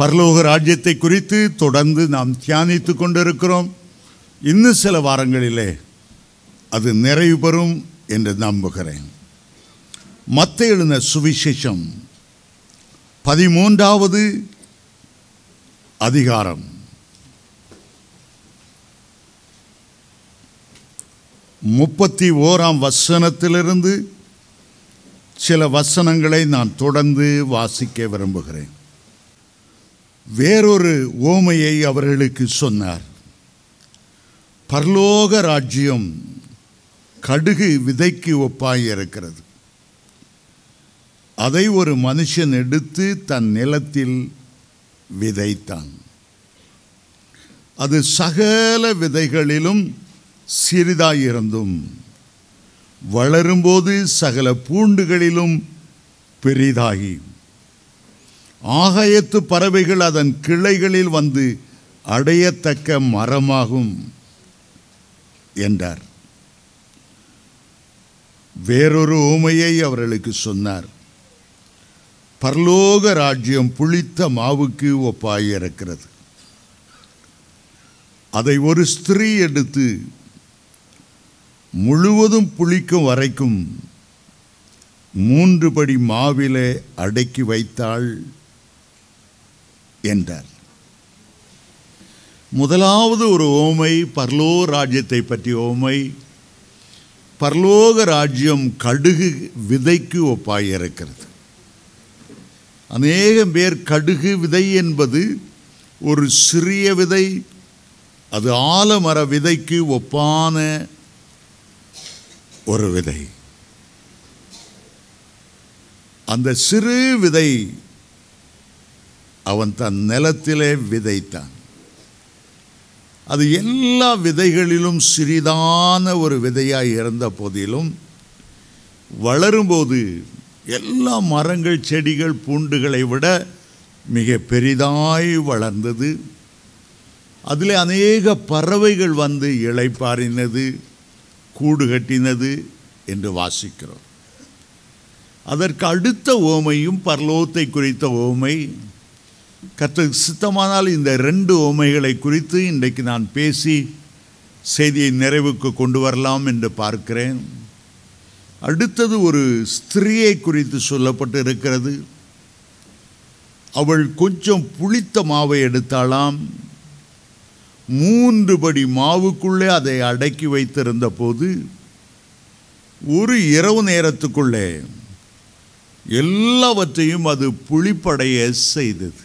பரலோக ராஜ்யத்தை குறித்து தொடர்ந்து நாம் தியானித்துக் கொண்டிருக்கிறோம் இன்னும் சில வாரங்களிலே அது நிறைவு பெறும் என்று நம்புகிறேன் மத்த எழுந்த சுவிசேஷம் பதிமூன்றாவது அதிகாரம் முப்பத்தி ஓராம் வசனத்திலிருந்து சில வசனங்களை நான் தொடர்ந்து வாசிக்க விரும்புகிறேன் வேறொரு ஓமையை அவர்களுக்கு சொன்னார் பரலோக ராஜ்யம் கடுகு விதைக்கு ஒப்பாய் இருக்கிறது அதை ஒரு மனுஷன் எடுத்து தன் நிலத்தில் விதைத்தான் அது சகல விதைகளிலும் சிறிதாயிருந்தும் வளரும்போது சகல பூண்டுகளிலும் பெரிதாகி ஆகாயத்து பறவைகள் அதன் கிளைகளில் வந்து அடையத்தக்க மரமாகும் என்றார் வேறொரு ஊமையை அவர்களுக்கு சொன்னார் பரலோக ராஜ்யம் புளித்த மாவுக்கு ஒப்பாயிருக்கிறது அதை ஒரு ஸ்திரீ எடுத்து முழுவதும் புளிக்கும் வரைக்கும் மூன்று படி மாவிலே அடக்கி வைத்தாள் என்றார் முதலாவது ஒரு ஓமை பரலோ ராஜ்யத்தை பற்றிய ஓமை பரலோக ராஜ்யம் கடுகு விதைக்கு ஒப்பாயிருக்கிறது அநேகம் பேர் கடுகு விதை என்பது ஒரு சிறிய விதை அது ஆலமர விதைக்கு ஒப்பான ஒரு விதை அந்த சிறு விதை அவன் தன் நிலத்திலே விதைத்தான் அது எல்லா விதைகளிலும் சிறிதான ஒரு விதையாய் இருந்த போதிலும் வளரும்போது எல்லா மரங்கள் செடிகள் பூண்டுகளை விட மிக பெரிதாய் வளர்ந்தது அதில் அநேக பறவைகள் வந்து இளைப்பாறினது கூடு கட்டினது என்று வாசிக்கிறோம் அதற்கு அடுத்த ஓமையும் பரலோகத்தை குறித்த ஓமை கற்று சித்தமானால் இந்த ரெண்டு ஓமைகளை குறித்து இன்றைக்கு நான் பேசி செய்தியை நிறைவுக்கு கொண்டு வரலாம் என்று பார்க்கிறேன் அடுத்தது ஒரு ஸ்திரீயை குறித்து சொல்லப்பட்டு இருக்கிறது அவள் கொஞ்சம் புளித்த மாவை எடுத்தாளாம் மூன்று படி மாவுக்குள்ளே அதை அடக்கி வைத்திருந்த போது ஒரு இரவு நேரத்துக்குள்ளே எல்லாவற்றையும் அது புளிப்படைய செய்தது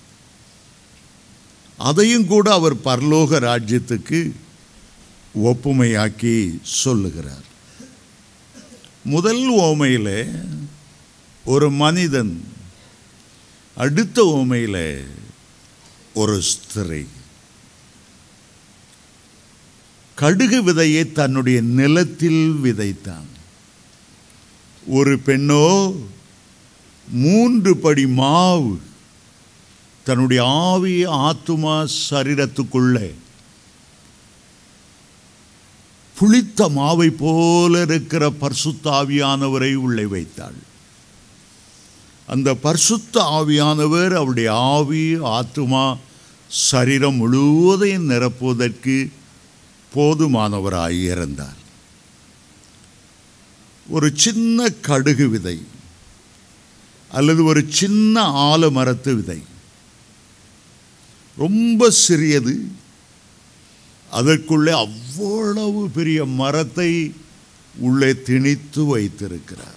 அதையும் கூட அவர் பரலோக ராஜ்யத்துக்கு ஒப்புமையாக்கி சொல்லுகிறார் முதல் ஓமையில் ஒரு மனிதன் அடுத்த ஓமையில் ஒரு ஸ்திரீ கடுகு விதையை தன்னுடைய நிலத்தில் விதைத்தான் ஒரு பெண்ணோ மூன்று படி மாவு தன்னுடைய ஆவி ஆத்துமா சரீரத்துக்குள்ளே புளித்த மாவை போல இருக்கிற பரிசுத்த ஆவியானவரை உள்ளே வைத்தாள் அந்த பரிசுத்த ஆவியானவர் அவருடைய ஆவி ஆத்துமா சரீரம் முழுவதையும் நிரப்புவதற்கு போதுமானவராய் இருந்தார் ஒரு சின்ன கடுகு விதை அல்லது ஒரு சின்ன ஆலமரத்து விதை ரொம்ப சிறியது அதற்குள்ளே அவ்வளவு பெரிய மரத்தை உள்ளே திணித்து வைத்திருக்கிறார்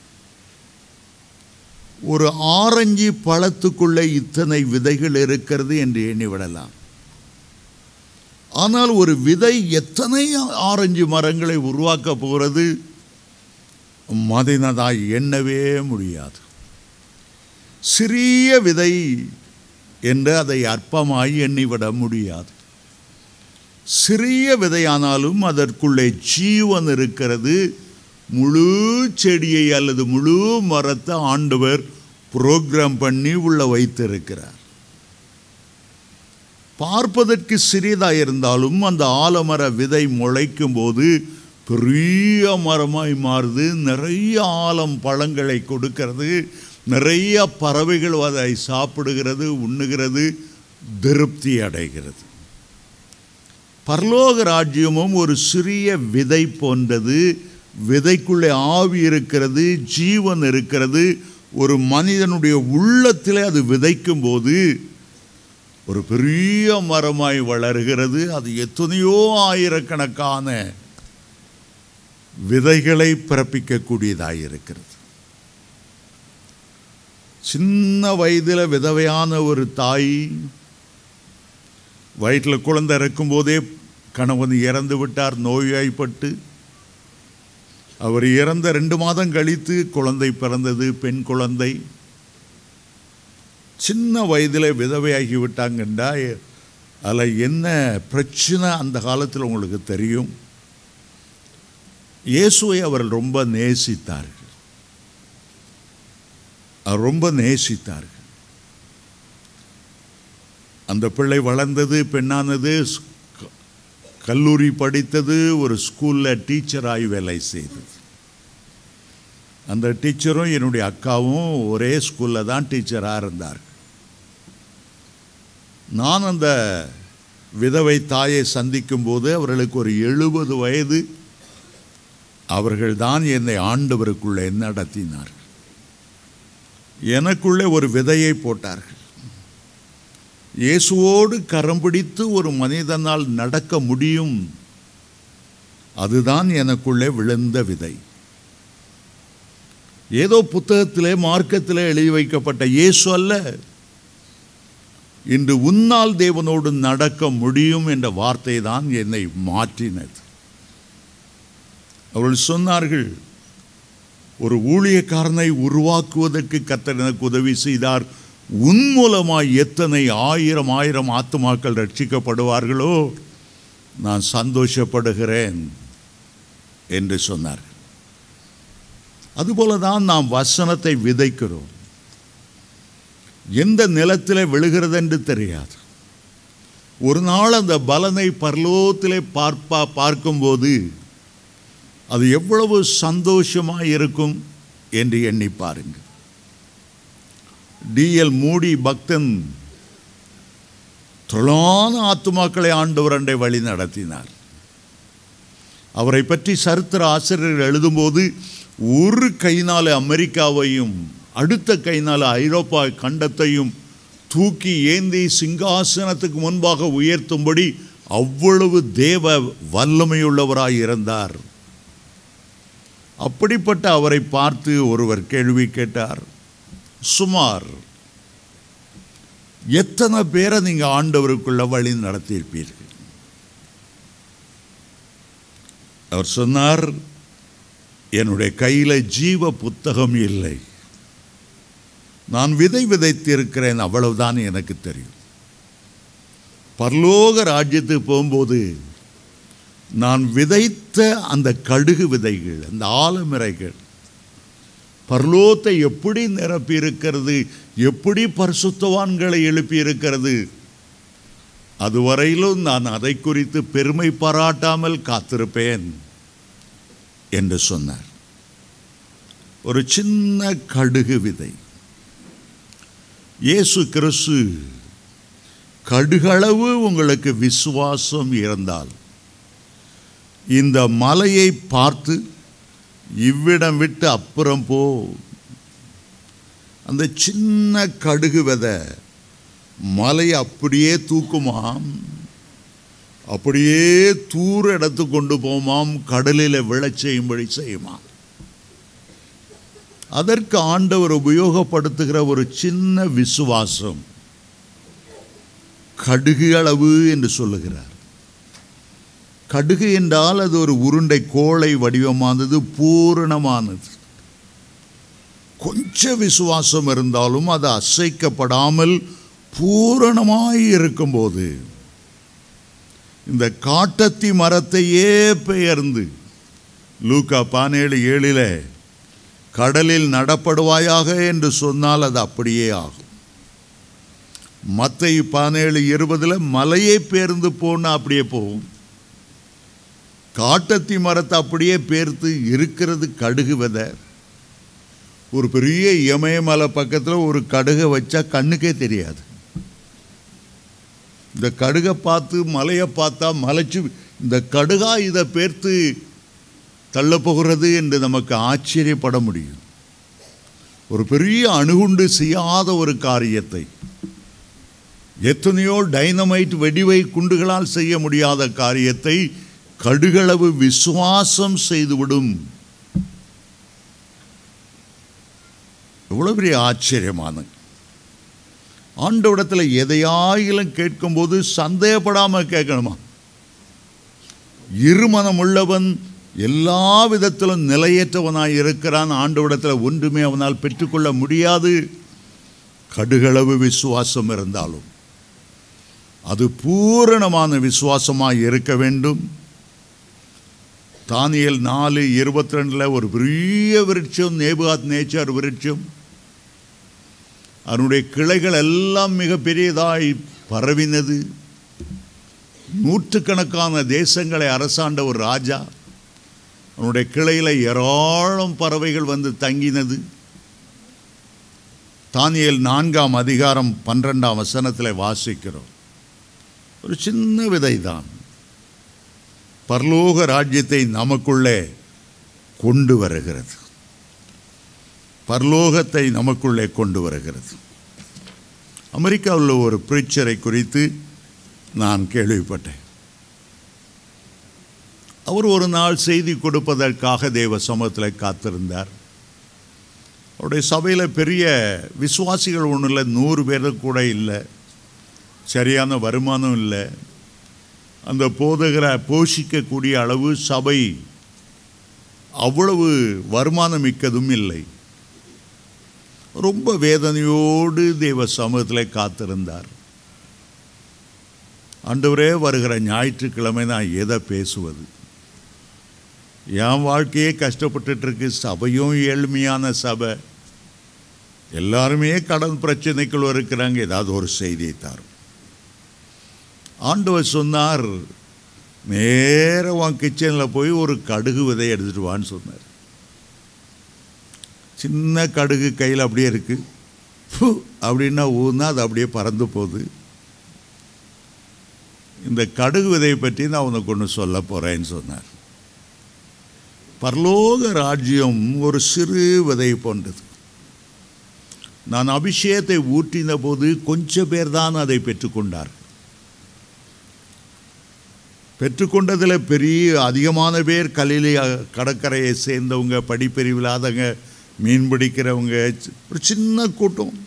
ஒரு ஆரஞ்சு பழத்துக்குள்ளே இத்தனை விதைகள் இருக்கிறது என்று எண்ணிவிடலாம் ஆனால் ஒரு விதை எத்தனை ஆரஞ்சு மரங்களை உருவாக்க போகிறது மதினதாய் எண்ணவே முடியாது சிறிய விதை என்று அதை அற்பமாய் எண்ணிவிட முடியாது சிறிய விதையானாலும் அதற்குள்ளே ஜீவன் இருக்கிறது முழு செடியை அல்லது முழு மரத்தை ஆண்டவர் புரோகிராம் பண்ணி உள்ள வைத்திருக்கிறார் பார்ப்பதற்கு சிறியதாக இருந்தாலும் அந்த ஆலமர விதை முளைக்கும் போது பெரிய மரமாய் மாறுது நிறைய ஆலம் பழங்களை கொடுக்கிறது நிறைய பறவைகள் அதை சாப்பிடுகிறது உண்ணுகிறது திருப்தி அடைகிறது பரலோக ராஜ்யமும் ஒரு சிறிய விதை போன்றது விதைக்குள்ளே ஆவி இருக்கிறது ஜீவன் இருக்கிறது ஒரு மனிதனுடைய உள்ளத்திலே அது விதைக்கும் போது ஒரு பெரிய மரமாய் வளர்கிறது அது எத்தனையோ ஆயிரக்கணக்கான விதைகளை பிறப்பிக்கக்கூடியதாக இருக்கிறது சின்ன வயதில் விதவையான ஒரு தாய் வயிற்றில் குழந்தை இருக்கும்போதே கணவன் இறந்து விட்டார் நோய்வாய்ப்பட்டு அவர் இறந்த ரெண்டு மாதம் கழித்து குழந்தை பிறந்தது பெண் குழந்தை சின்ன வயதில் விதவையாகி விட்டாங்கண்டா அதில் என்ன பிரச்சனை அந்த காலத்தில் உங்களுக்கு தெரியும் இயேசுவை அவர்கள் ரொம்ப நேசித்தார்கள் அவர் ரொம்ப நேசித்தார்கள் அந்த பிள்ளை வளர்ந்தது பெண்ணானது ஸ்- க- கல்லூரி படித்தது ஒரு ஸ்கூலில் டீச்சராகி வேலை செய்தது அந்த டீச்சரும் என்னுடைய அக்காவும் ஒரே ஸ்கூலில் தான் டீச்சராக இருந்தார் நான் அந்த விதவை தாயை சந்திக்கும் போது அவர்களுக்கு ஒரு எழுபது வயது அவர்கள்தான் என்னை ஆண்டவருக்குள்ளே நடத்தினார்கள் எனக்குள்ளே ஒரு விதையை போட்டார்கள் இயேசுவோடு கரம் பிடித்து ஒரு மனிதனால் நடக்க முடியும் அதுதான் எனக்குள்ளே விழுந்த விதை ஏதோ புத்தகத்திலே மார்க்கத்திலே எழுதி வைக்கப்பட்ட இயேசு அல்ல இன்று உன்னால் தேவனோடு நடக்க முடியும் என்ற வார்த்தை தான் என்னை மாற்றினது அவர்கள் சொன்னார்கள் ஒரு ஊழியக்காரனை உருவாக்குவதற்கு கர்த்தர் எனக்கு உதவி செய்தார் உன் மூலமாய் எத்தனை ஆயிரம் ஆயிரம் ஆத்துமாக்கள் ரட்சிக்கப்படுவார்களோ நான் சந்தோஷப்படுகிறேன் என்று சொன்னார்கள் அதுபோல தான் நாம் வசனத்தை விதைக்கிறோம் எந்த நிலத்தில் விழுகிறது என்று தெரியாது ஒரு நாள் அந்த பலனை பரலோகத்திலே பார்ப்பா பார்க்கும்போது அது எவ்வளவு சந்தோஷமாக இருக்கும் என்று எண்ணி பாருங்கள் டிஎல் மூடி பக்தன் தொழான ஆத்துமாக்களை ஆண்டவர் அண்டை வழி நடத்தினார் அவரை பற்றி சரித்திர ஆசிரியர்கள் எழுதும்போது ஒரு கையினால் அமெரிக்காவையும் அடுத்த கையினால் ஐரோப்பா கண்டத்தையும் தூக்கி ஏந்தி சிங்காசனத்துக்கு முன்பாக உயர்த்தும்படி அவ்வளவு தேவ வல்லமையுள்ளவராய் இருந்தார் அப்படிப்பட்ட அவரை பார்த்து ஒருவர் கேள்வி கேட்டார் சுமார் எத்தனை பேரை நீங்க ஆண்டவருக்குள்ள வழி நடத்தியிருப்பீர்கள் அவர் சொன்னார் என்னுடைய கையில ஜீவ புத்தகம் இல்லை நான் விதை விதைத்திருக்கிறேன் அவ்வளவுதான் எனக்கு தெரியும் பரலோக ராஜ்யத்துக்கு போகும்போது நான் விதைத்த அந்த கடுகு விதைகள் அந்த ஆலமிரைகள் பரலோகத்தை எப்படி நிரப்பி இருக்கிறது எப்படி பரிசுத்தவான்களை எழுப்பி இருக்கிறது அதுவரையிலும் நான் அதை குறித்து பெருமை பாராட்டாமல் காத்திருப்பேன் என்று சொன்னார் ஒரு சின்ன கடுகு விதை இயேசு கிறிஸ்து கடுகளவு உங்களுக்கு விசுவாசம் இருந்தால் இந்த மலையை பார்த்து இவ்விடம் விட்டு அப்புறம் போ அந்த சின்ன கடுகு விதை மலை அப்படியே தூக்குமாம் அப்படியே தூர இடத்துக்கு கொண்டு போமாம் கடலில் விழச் செய்யும்படி செய்யுமாம் அதற்கு ஆண்டவர் உபயோகப்படுத்துகிற ஒரு சின்ன விசுவாசம் கடுகு அளவு என்று சொல்லுகிறார் கடுகு என்றால் அது ஒரு உருண்டை கோளை வடிவமானது பூரணமானது கொஞ்ச விசுவாசம் இருந்தாலும் அது அசைக்கப்படாமல் பூரணமாய் இருக்கும்போது இந்த காட்டத்தி மரத்தையே பெயர்ந்து லூக்கா பானேழு ஏழில் கடலில் நடப்படுவாயாக என்று சொன்னால் அது அப்படியே ஆகும் மத்தை பதினேழு இருபதில் மலையை பேர்ந்து போனா அப்படியே போகும் காட்டத்தி மரத்தை அப்படியே பேர்த்து இருக்கிறது கடுகு விதை ஒரு பெரிய இமயமலை பக்கத்தில் ஒரு கடுகை வச்சா கண்ணுக்கே தெரியாது இந்த கடுகை பார்த்து மலையை பார்த்தா மலைச்சு இந்த கடுகா இதை பேர்த்து தள்ளப் போகிறது என்று நமக்கு ஆச்சரியப்பட முடியும் ஒரு பெரிய அணுகுண்டு செய்யாத ஒரு காரியத்தை எத்தனையோ டைனமைட் வெடிவை குண்டுகளால் செய்ய முடியாத காரியத்தை கடுகளவு விசுவாசம் செய்துவிடும் எவ்வளவு பெரிய ஆச்சரியமான ஆண்டவிடத்தில் எதையாயிலும் கேட்கும்போது சந்தேகப்படாம கேட்கணுமா இருமனம் உள்ளவன் எல்லா விதத்திலும் நிலையற்றவனாய் இருக்கிறான் ஆண்டவிடத்தில் ஒன்றுமே அவனால் பெற்றுக்கொள்ள முடியாது கடுகளவு விசுவாசம் இருந்தாலும் அது பூரணமான விசுவாசமாய் இருக்க வேண்டும் தானியல் நாலு இருபத்தி ரெண்டில் ஒரு பெரிய விருட்சம் நேபுகாத் நேச்சர் விருட்சம் அதனுடைய கிளைகள் எல்லாம் மிக பெரியதாய் பரவினது நூற்றுக்கணக்கான தேசங்களை அரசாண்ட ஒரு ராஜா அவனுடைய கிளையில் ஏராளம் பறவைகள் வந்து தங்கினது தானியல் நான்காம் அதிகாரம் பன்னிரெண்டாம் வசனத்தில் வாசிக்கிறோம் ஒரு சின்ன விதை தான் பரலோக ராஜ்யத்தை நமக்குள்ளே கொண்டு வருகிறது பரலோகத்தை நமக்குள்ளே கொண்டு வருகிறது அமெரிக்காவில் ஒரு பிரீச்சரை குறித்து நான் கேள்விப்பட்டேன் அவர் ஒரு நாள் செய்தி கொடுப்பதற்காக தேவ சமூகத்தில் காத்திருந்தார் அவருடைய சபையில் பெரிய விசுவாசிகள் ஒன்றும் இல்லை நூறு பேர் கூட இல்லை சரியான வருமானம் இல்லை அந்த போதகரை போஷிக்கக்கூடிய அளவு சபை அவ்வளவு வருமானம் மிக்கதும் இல்லை ரொம்ப வேதனையோடு தேவ சமூகத்தில் காத்திருந்தார் ஆண்டவரே வருகிற ஞாயிற்றுக்கிழமை நான் எதை பேசுவது என் வாழ்க்கையே கஷ்டப்பட்டுட்டு இருக்கு சபையும் ஏழ்மையான சபை எல்லாருமே கடன் பிரச்சனைக்குள்ள இருக்கிறாங்க ஏதாவது ஒரு செய்தியை தாரும் ஆண்டவர் சொன்னார் நேர உன் கிச்சனில் போய் ஒரு கடுகு விதை எடுத்துட்டு வான்னு சொன்னார் சின்ன கடுகு கையில் அப்படியே இருக்கு ஃபு அப்படின்னா ஊன்னா அது அப்படியே பறந்து போகுது இந்த கடுகு விதையை பற்றி நான் உனக்கு ஒன்று சொல்ல போகிறேன்னு சொன்னார் பரலோக ராஜ்யம் ஒரு சிறு விதை போன்றது நான் அபிஷேகத்தை ஊற்றின போது கொஞ்சம் பேர் தான் அதை பெற்றுக்கொண்டார் பெற்றுக்கொண்டதில் பெரிய அதிகமான பேர் கலிலே கடற்கரையை சேர்ந்தவங்க படிப்பறிவில்லாதவங்க மீன் பிடிக்கிறவங்க ஒரு சின்ன கூட்டம்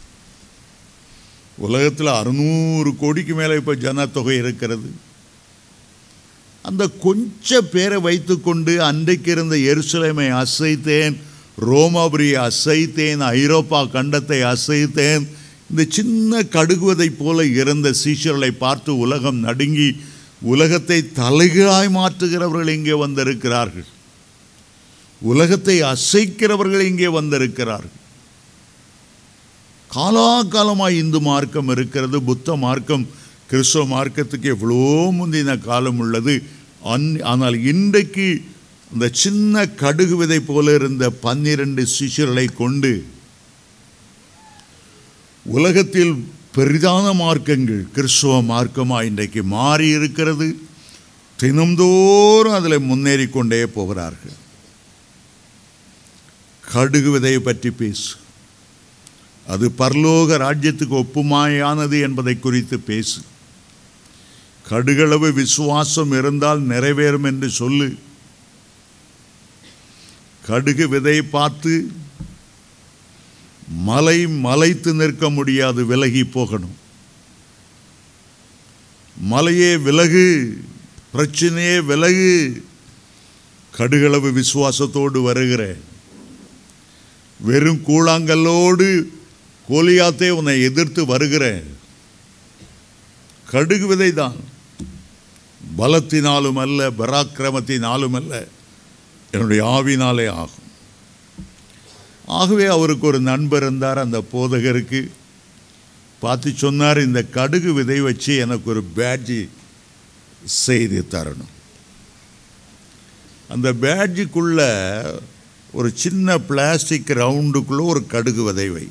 உலகத்தில் அறுநூறு கோடிக்கு மேலே இப்போ ஜனத்தொகை இருக்கிறது அந்த கொஞ்ச பேரை வைத்துக்கொண்டு அன்றைக்கு இருந்த எருசலேமை அசைத்தேன் ரோமாபுரியை அசைத்தேன் ஐரோப்பா கண்டத்தை அசைத்தேன் இந்த சின்ன கடுகுவதை போல இருந்த சீஷர்களை பார்த்து உலகம் நடுங்கி உலகத்தை தலைகளாய் மாற்றுகிறவர்கள் இங்கே வந்திருக்கிறார்கள் உலகத்தை அசைக்கிறவர்கள் இங்கே வந்திருக்கிறார்கள் காலாகாலமாய் இந்து மார்க்கம் இருக்கிறது புத்த மார்க்கம் கிறிஸ்தவ மார்க்கத்துக்கு எவ்வளோ முந்தின காலம் உள்ளது அன் ஆனால் இன்றைக்கு அந்த சின்ன கடுகு விதை போல இருந்த பன்னிரண்டு சிஷர்களை கொண்டு உலகத்தில் பெரிதான மார்க்கங்கள் கிறிஸ்துவ மார்க்கமாக இன்றைக்கு மாறி இருக்கிறது தினம்தோறும் அதில் முன்னேறி கொண்டே போகிறார்கள் கடுகு விதையை பற்றி பேசு அது பரலோக ராஜ்யத்துக்கு ஒப்புமாயானது என்பதை குறித்து பேசு கடுகளவு விசுவாசம் இருந்தால் நிறைவேறும் என்று சொல்லு கடுகு விதை பார்த்து மலை மலைத்து நிற்க முடியாது விலகி போகணும் மலையே விலகு பிரச்சனையே விலகு கடுகளவு விசுவாசத்தோடு வருகிற வெறும் கூழாங்கல்லோடு கோலியாத்தே உன்னை எதிர்த்து வருகிற கடுகு விதை தான் பலத்தினாலும் அல்ல பராக்கிரமத்தினாலும் அல்ல என்னுடைய ஆவினாலே ஆகும் ஆகவே அவருக்கு ஒரு நண்பர் இருந்தார் அந்த போதகருக்கு பார்த்து சொன்னார் இந்த கடுகு விதை வச்சு எனக்கு ஒரு பேட்ஜி செய்து தரணும் அந்த பேட்ஜுக்குள்ள ஒரு சின்ன பிளாஸ்டிக் ரவுண்டுக்குள்ளே ஒரு கடுகு விதை வை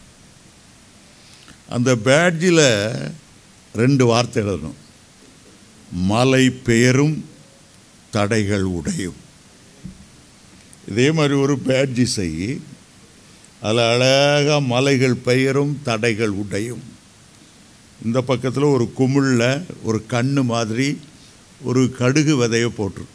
அந்த பேட்ஜில் ரெண்டு வார்த்தை எழுதணும் மலை பெயரும் தடைகள் உடையும் இதே மாதிரி ஒரு பேட்ஜி செய் அதில் அழகாக மலைகள் பெயரும் தடைகள் உடையும் இந்த பக்கத்தில் ஒரு குமிழில் ஒரு கண்ணு மாதிரி ஒரு கடுகு விதையை போட்டுரு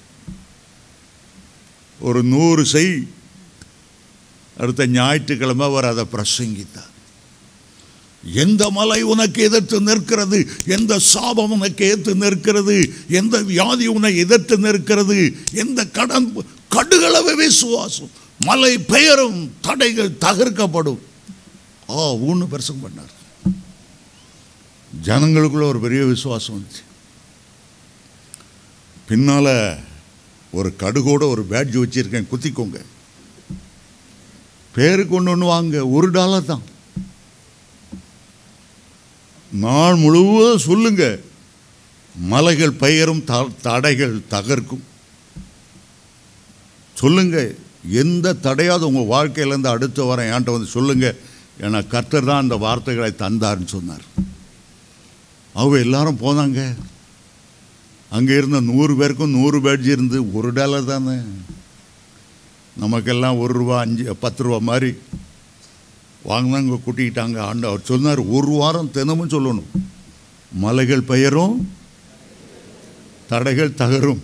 ஒரு நூறு செய் அடுத்த ஞாயிற்றுக்கிழமை அவர் அதை பிரசங்கித்தார் எந்த மலை உனக்கு எதிர்த்து நிற்கிறது எந்த சாபம் உனக்கு எதிர்த்து நிற்கிறது எந்த வியாதி உன்னை எதிர்த்து நிற்கிறது எந்த கடன் கடுகளவு விசுவாசம் மலை பெயரும் தடைகள் தகர்க்கப்படும் ஆ ஊன்னு பிரசங்கம் பண்ணார் ஜனங்களுக்குள்ள ஒரு பெரிய விசுவாசம் வந்துச்சு பின்னால ஒரு கடுகோட ஒரு பேட்ஜ் வச்சிருக்கேன் குத்திக்கோங்க பேருக்கு ஒன்று ஒன்று வாங்க ஒரு டாலர் தான் நாள் முழுவதும் சொல்லுங்க மலைகள் பெயரும் த- தடைகள் தகர்க்கும் சொல்லுங்க எந்த தடையாவது உங்கள் வாழ்க்கையிலேருந்து அடுத்து வரேன் என்கிட்ட வந்து சொல்லுங்க ஏன்னா கர்த்தர் தான் அந்த வார்த்தைகளை தந்தார்னு சொன்னார் அவங்க எல்லாரும் போனாங்க அங்கே இருந்த நூறு பேருக்கும் நூறு பேட்ஜ் இருந்து ஒரு டாலர் தானே நமக்கெல்லாம் ஒரு ரூபா அஞ்சு பத்து ரூபா மாதிரி வாங்கினாங்க கூட்டிக்கிட்டாங்க ஆண்டு அவர் சொன்னார் ஒரு வாரம் தினமும் சொல்லணும் மலைகள் பெயரும் தடைகள் தகரும்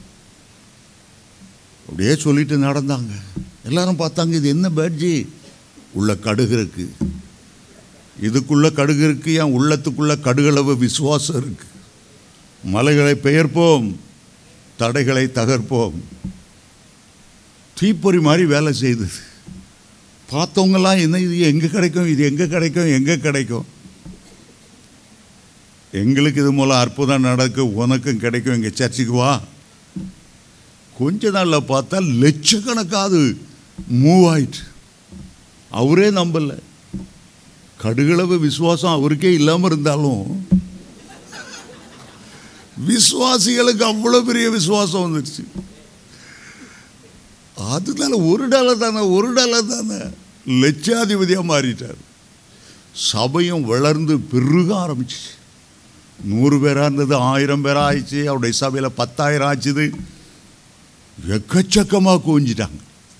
அப்படியே சொல்லிட்டு நடந்தாங்க எல்லாரும் பார்த்தாங்க இது என்ன பேட்ஜி உள்ள கடுகு இருக்கு இதுக்குள்ள கடுகு இருக்கு என் உள்ளத்துக்குள்ள கடுகளவு விசுவாசம் இருக்கு மலைகளை பெயர்ப்போம் தடைகளை தகர்ப்போம் தீப்பொறி மாதிரி வேலை செய்தது பார்த்தவங்கெல்லாம் என்ன இது எங்கே கிடைக்கும் இது எங்கே கிடைக்கும் எங்கே கிடைக்கும் எங்களுக்கு இது மூலம் அற்புதம் நடக்கும் உனக்கும் கிடைக்கும் எங்கள் சர்ச்சுக்கு வா கொஞ்ச நாளில் பார்த்தா லட்சக்கணக்காது மூவ் ஆயிட்டு அவரே நம்பல கடுகளவு விசுவாசம் அவருக்கே இல்லாமல் இருந்தாலும் விசுவாசிகளுக்கு அவ்வளோ பெரிய விசுவாசம் வந்துருச்சு அதனால ஒரு டாலர் தானே ஒரு டாலர் தானே லட்சாதிபதியாக மாறிட்டார் சபையும் வளர்ந்து பெருக ஆரம்பிச்சிச்சு நூறு பேராக இருந்தது ஆயிரம் பேராக ஆயிடுச்சு அவருடைய சபையில் பத்தாயிரம் ஆச்சுது எக்கச்சக்கமாக குவிஞ்சிட்டாங்க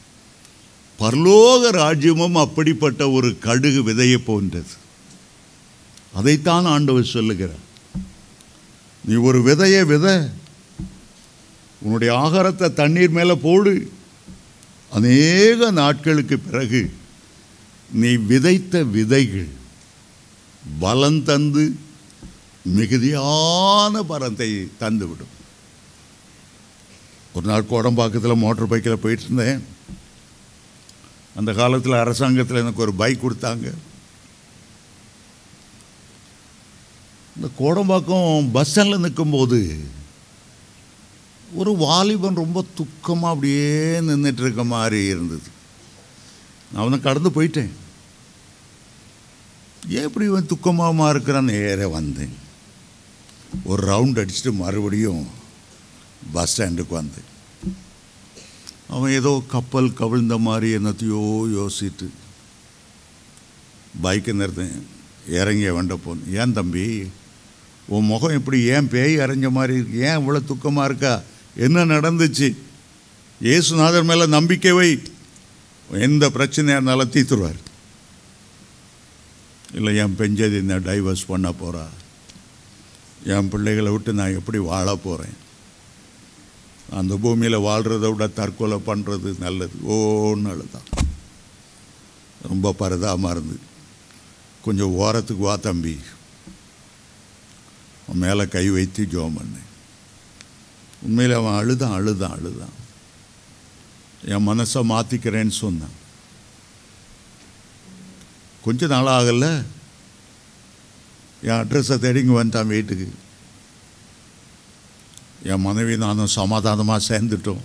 பரலோக ராஜ்யமும் அப்படிப்பட்ட ஒரு கடுகு விதையை போன்றது அதைத்தான் ஆண்டவர் சொல்லுகிறார் நீ ஒரு விதையை வித உன்னுடைய ஆகாரத்தை தண்ணீர் மேலே போடு அநேக நாட்களுக்கு பிறகு நீ விதைத்த விதைகள் பலம் தந்து மிகுதியான பரத்தை தந்துவிடும் ஒரு நாள் கோடம்பாக்கத்தில் மோட்டர் பைக்கில் போயிட்டு இருந்தேன் அந்த காலத்தில் அரசாங்கத்தில் எனக்கு ஒரு பைக் கொடுத்தாங்க இந்த கோடம்பாக்கம் பஸ் ஸ்டாண்டில் நிற்கும்போது ஒரு வாலிபன் ரொம்ப துக்கமாக அப்படியே நின்றுட்டு இருக்க மாதிரி இருந்தது நான் அவனை கடந்து போயிட்டேன் ஏன் இப்படி இவன் துக்கமாக இருக்கிறான் நேரே வந்தேன் ஒரு ரவுண்ட் அடிச்சுட்டு மறுபடியும் பஸ் ஸ்டாண்டுக்கு வந்தேன் அவன் ஏதோ கப்பல் கவிழ்ந்த மாதிரி என்னத்தையோ யோசிட்டு பைக்கை நிறுத்தேன் இறங்கி வண்ட போன் ஏன் தம்பி உன் முகம் இப்படி ஏன் பேய் அரைஞ்ச மாதிரி இருக்கு ஏன் இவ்வளோ துக்கமாக இருக்கா என்ன நடந்துச்சு இயேசுநாதர் மேலே நம்பிக்கை வை எந்த பிரச்சனையாக இருந்தாலும் தீர்த்துருவார் இல்லை என் பெஞ்சது என்ன டைவர்ஸ் பண்ண போகிறா என் பிள்ளைகளை விட்டு நான் எப்படி வாழ போகிறேன் அந்த பூமியில் வாழ்கிறத விட தற்கொலை பண்ணுறது நல்லது ஓன்னு அழுதான் ரொம்ப பரதாமல் இருந்து கொஞ்சம் ஓரத்துக்கு வா தம்பி அவன் மேலே கை வைத்து ஜோம் பண்ணேன் உண்மையில் அவன் அழுதான் அழுதான் அழுதான் என் மனசை மாற்றிக்கிறேன்னு சொன்னான் கொஞ்ச நாள் ஆகல என் அட்ரஸை தேடிங்க வந்துட்டான் வீட்டுக்கு என் மனைவி நானும் சமாதானமாக சேர்ந்துட்டோம்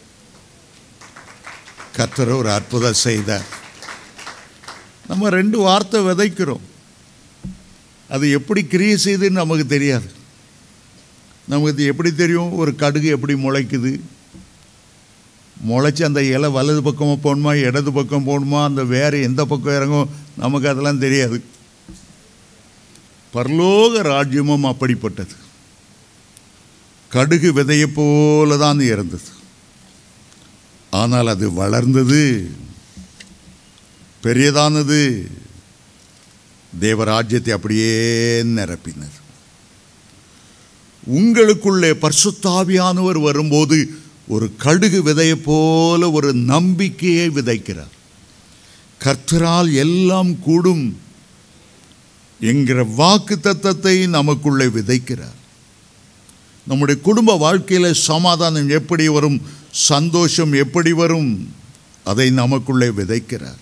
கர்த்தர் ஒரு அற்புதம் செய்தார் நம்ம ரெண்டு வார்த்தை விதைக்கிறோம் அது எப்படி கிரியை செய்யுதுன்னு நமக்கு தெரியாது நமக்கு இது எப்படி தெரியும் ஒரு கடுகு எப்படி முளைக்குது முளைச்சி அந்த இலை வலது பக்கமாக போகணுமா இடது பக்கம் போகணுமா அந்த வேறு எந்த பக்கம் இறங்கும் நமக்கு அதெல்லாம் தெரியாது பரலோக ராஜ்யமும் அப்படிப்பட்டது கடுகு விதையைப் போல தான் இருந்தது ஆனால் அது வளர்ந்தது பெரியதானது தேவராஜ்யத்தை அப்படியே நிரப்பினது உங்களுக்குள்ளே பரிசுத்தாவியானவர் வரும்போது ஒரு கடுகு விதையைப் போல ஒரு நம்பிக்கையை விதைக்கிறார் கர்த்தரால் எல்லாம் கூடும் என்கிற வாக்கு தத்தத்தை நமக்குள்ளே விதைக்கிறார் நம்முடைய குடும்ப வாழ்க்கையில் சமாதானம் எப்படி வரும் சந்தோஷம் எப்படி வரும் அதை நமக்குள்ளே விதைக்கிறார்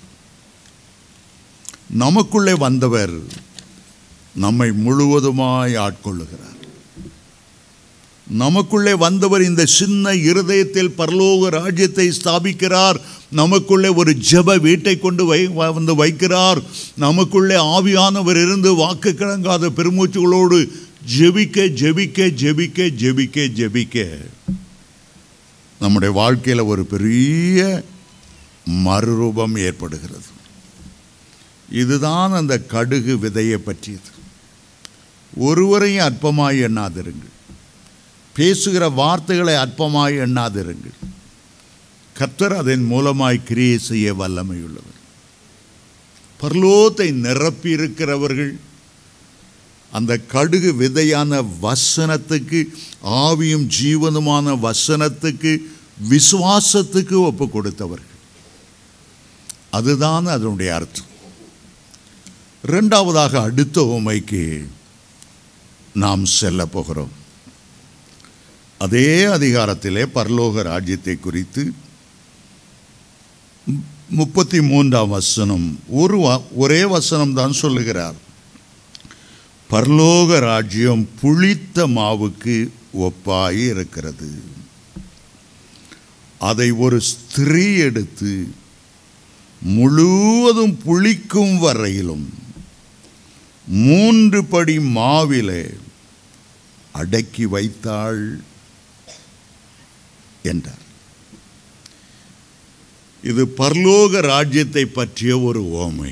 நமக்குள்ளே வந்தவர் நம்மை முழுவதுமாய் ஆட்கொள்ளுகிறார் நமக்குள்ளே வந்தவர் இந்த சின்ன இருதயத்தில் பரலோக ராஜ்யத்தை ஸ்தாபிக்கிறார் நமக்குள்ளே ஒரு ஜெப வீட்டை கொண்டு வை வந்து வைக்கிறார் நமக்குள்ளே ஆவியானவர் இருந்து வாக்கு கிழங்காத பெருமூச்சுகளோடு ஜெபிக்க ஜெபிக்க ஜெபிக்க ஜெபிக்க ஜெபிக்க நம்முடைய வாழ்க்கையில் ஒரு பெரிய மறுரூபம் ஏற்படுகிறது இதுதான் அந்த கடுகு விதையை பற்றியது ஒருவரையும் அற்பமாய் எண்ணாதிருங்கள் பேசுகிற வார்த்தைகளை அற்பமாய் எண்ணாதிருங்கள் கர்த்தர் அதன் மூலமாய் கிரியை செய்ய வல்லமையுள்ளவர் பரலோத்தை நிரப்பி இருக்கிறவர்கள் அந்த கடுகு விதையான வசனத்துக்கு ஆவியும் ஜீவனுமான வசனத்துக்கு விசுவாசத்துக்கு ஒப்பு கொடுத்தவர்கள் அதுதான் அதனுடைய அர்த்தம் இரண்டாவதாக அடுத்த உமைக்கு நாம் செல்ல போகிறோம் அதே அதிகாரத்திலே பரலோக ராஜ்யத்தை குறித்து முப்பத்தி மூன்றாம் வசனம் ஒரு வ- ஒரே வசனம் தான் சொல்லுகிறார் பரலோக ராஜ்யம் புளித்த மாவுக்கு ஒப்பாய் இருக்கிறது அதை ஒரு ஸ்திரீ எடுத்து முழுவதும் புளிக்கும் வரையிலும் மூன்று படி மாவிலே அடக்கி வைத்தாள் என்றார் இது பரலோக ராஜ்யத்தை பற்றிய ஒரு ஓமை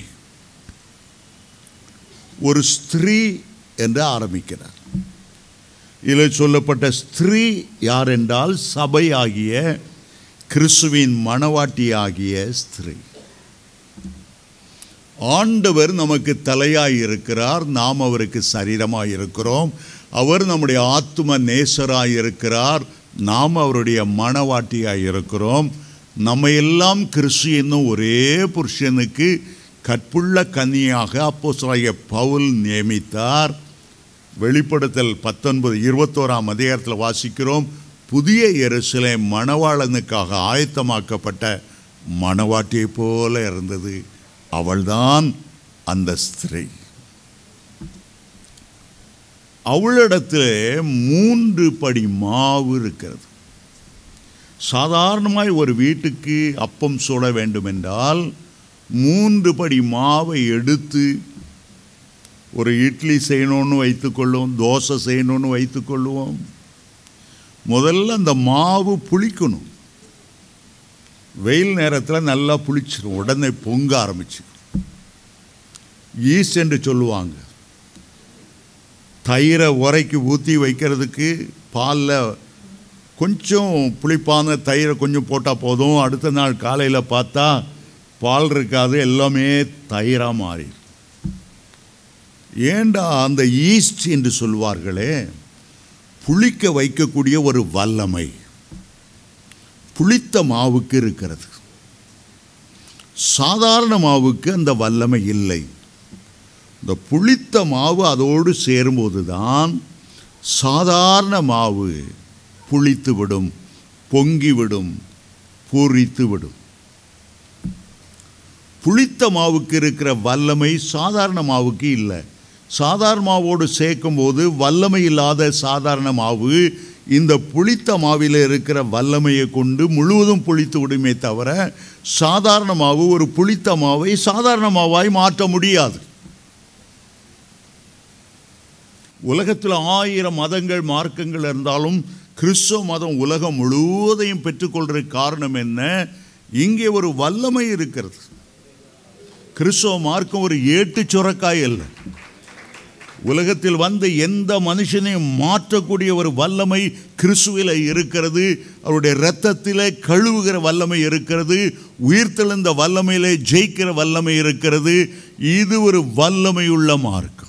ஒரு ஸ்திரீ என்று ஆரம்பிக்கிறார் இதில் சொல்லப்பட்ட ஸ்திரீ யார் என்றால் சபையாகிய கிறிஸ்துவின் மணவாட்டியாகிய ஸ்திரீ ஆண்டவர் நமக்கு தலையாய் இருக்கிறார் நாம் அவருக்கு சரீரமாய் இருக்கிறோம் அவர் நம்முடைய ஆத்தும நேசராய் இருக்கிறார் நாம் அவருடைய மணவாட்டியாய் இருக்கிறோம் நம்ம எல்லாம் கிறிஸ்து என்னும் ஒரே புருஷனுக்கு கற்புள்ள கன்னியாக அப்போஸ்தலனாகிய பவுல் நியமித்தார் வெளிப்படுத்தல் பத்தொன்பது இருபத்தோராம் அதிகாரத்தில் வாசிக்கிறோம் புதிய எருசலேம் மணவாளனுக்காக ஆயத்தமாக்கப்பட்ட மணவாட்டியைப் போல இருந்தது அவள்தான் அந்த ஸ்திரீ அவளிடத்தில் மூன்று படி மாவு இருக்கிறது சாதாரணமாய் ஒரு வீட்டுக்கு அப்பம் சுட வேண்டுமென்றால் மூன்று படி மாவை எடுத்து ஒரு இட்லி செய்யணும்னு வைத்துக்கொள்ளுவோம் தோசை செய்யணும்னு வைத்துக்கொள்ளுவோம் முதல்ல அந்த மாவு புளிக்கணும் வெயில் நேரத்தில் நல்லா புளிச்சிடும் உடனே பொங்க ஆரம்பிச்சு ஈஸ்ட் என்று சொல்லுவாங்க தயிரை உரைக்கு ஊற்றி வைக்கிறதுக்கு பாலில் கொஞ்சம் புளிப்பான தயிரை கொஞ்சம் போட்டால் போதும் அடுத்த நாள் காலையில் பார்த்தா பால் இருக்காது எல்லாமே தயிராக மாறிடும் ஏண்டா அந்த ஈஸ்ட் என்று சொல்வார்களே புளிக்க வைக்கக்கூடிய ஒரு வல்லமை புளித்த மாவுக்கு இருக்கிறது சாதாரண மாவுக்கு அந்த வல்லமை இல்லை இந்த புளித்த மாவு அதோடு சேரும்போது தான் சாதாரண மாவு புளித்து விடும் பொங்கி விடும் பூரித்து விடும் புளித்த மாவுக்கு இருக்கிற வல்லமை சாதாரண மாவுக்கு இல்லை சாதாரண மாவோடு சேர்க்கும்போது வல்லமை இல்லாத சாதாரண மாவு இந்த புளித்த மாவில் இருக்கிற வல்லமையை கொண்டு முழுவதும் புளித்து விடுமே தவிர சாதாரண மாவு ஒரு புளித்த மாவை சாதாரண மாவாய் மாற்ற முடியாது உலகத்தில் ஆயிரம் மதங்கள் மார்க்கங்கள் இருந்தாலும் கிறிஸ்தவ மதம் உலகம் முழுவதையும் பெற்றுக்கொள்கிற காரணம் என்ன இங்கே ஒரு வல்லமை இருக்கிறது கிறிஸ்தவ மார்க்கம் ஒரு ஏட்டு சுரக்காய் அல்ல உலகத்தில் வந்த எந்த மனுஷனையும் மாற்றக்கூடிய ஒரு வல்லமை கிறிஸ்துவில் இருக்கிறது அவருடைய இரத்தத்திலே கழுவுகிற வல்லமை இருக்கிறது உயிர்த்தெழுந்த வல்லமையிலே ஜெயிக்கிற வல்லமை இருக்கிறது இது ஒரு வல்லமையுள்ள மார்க்கம்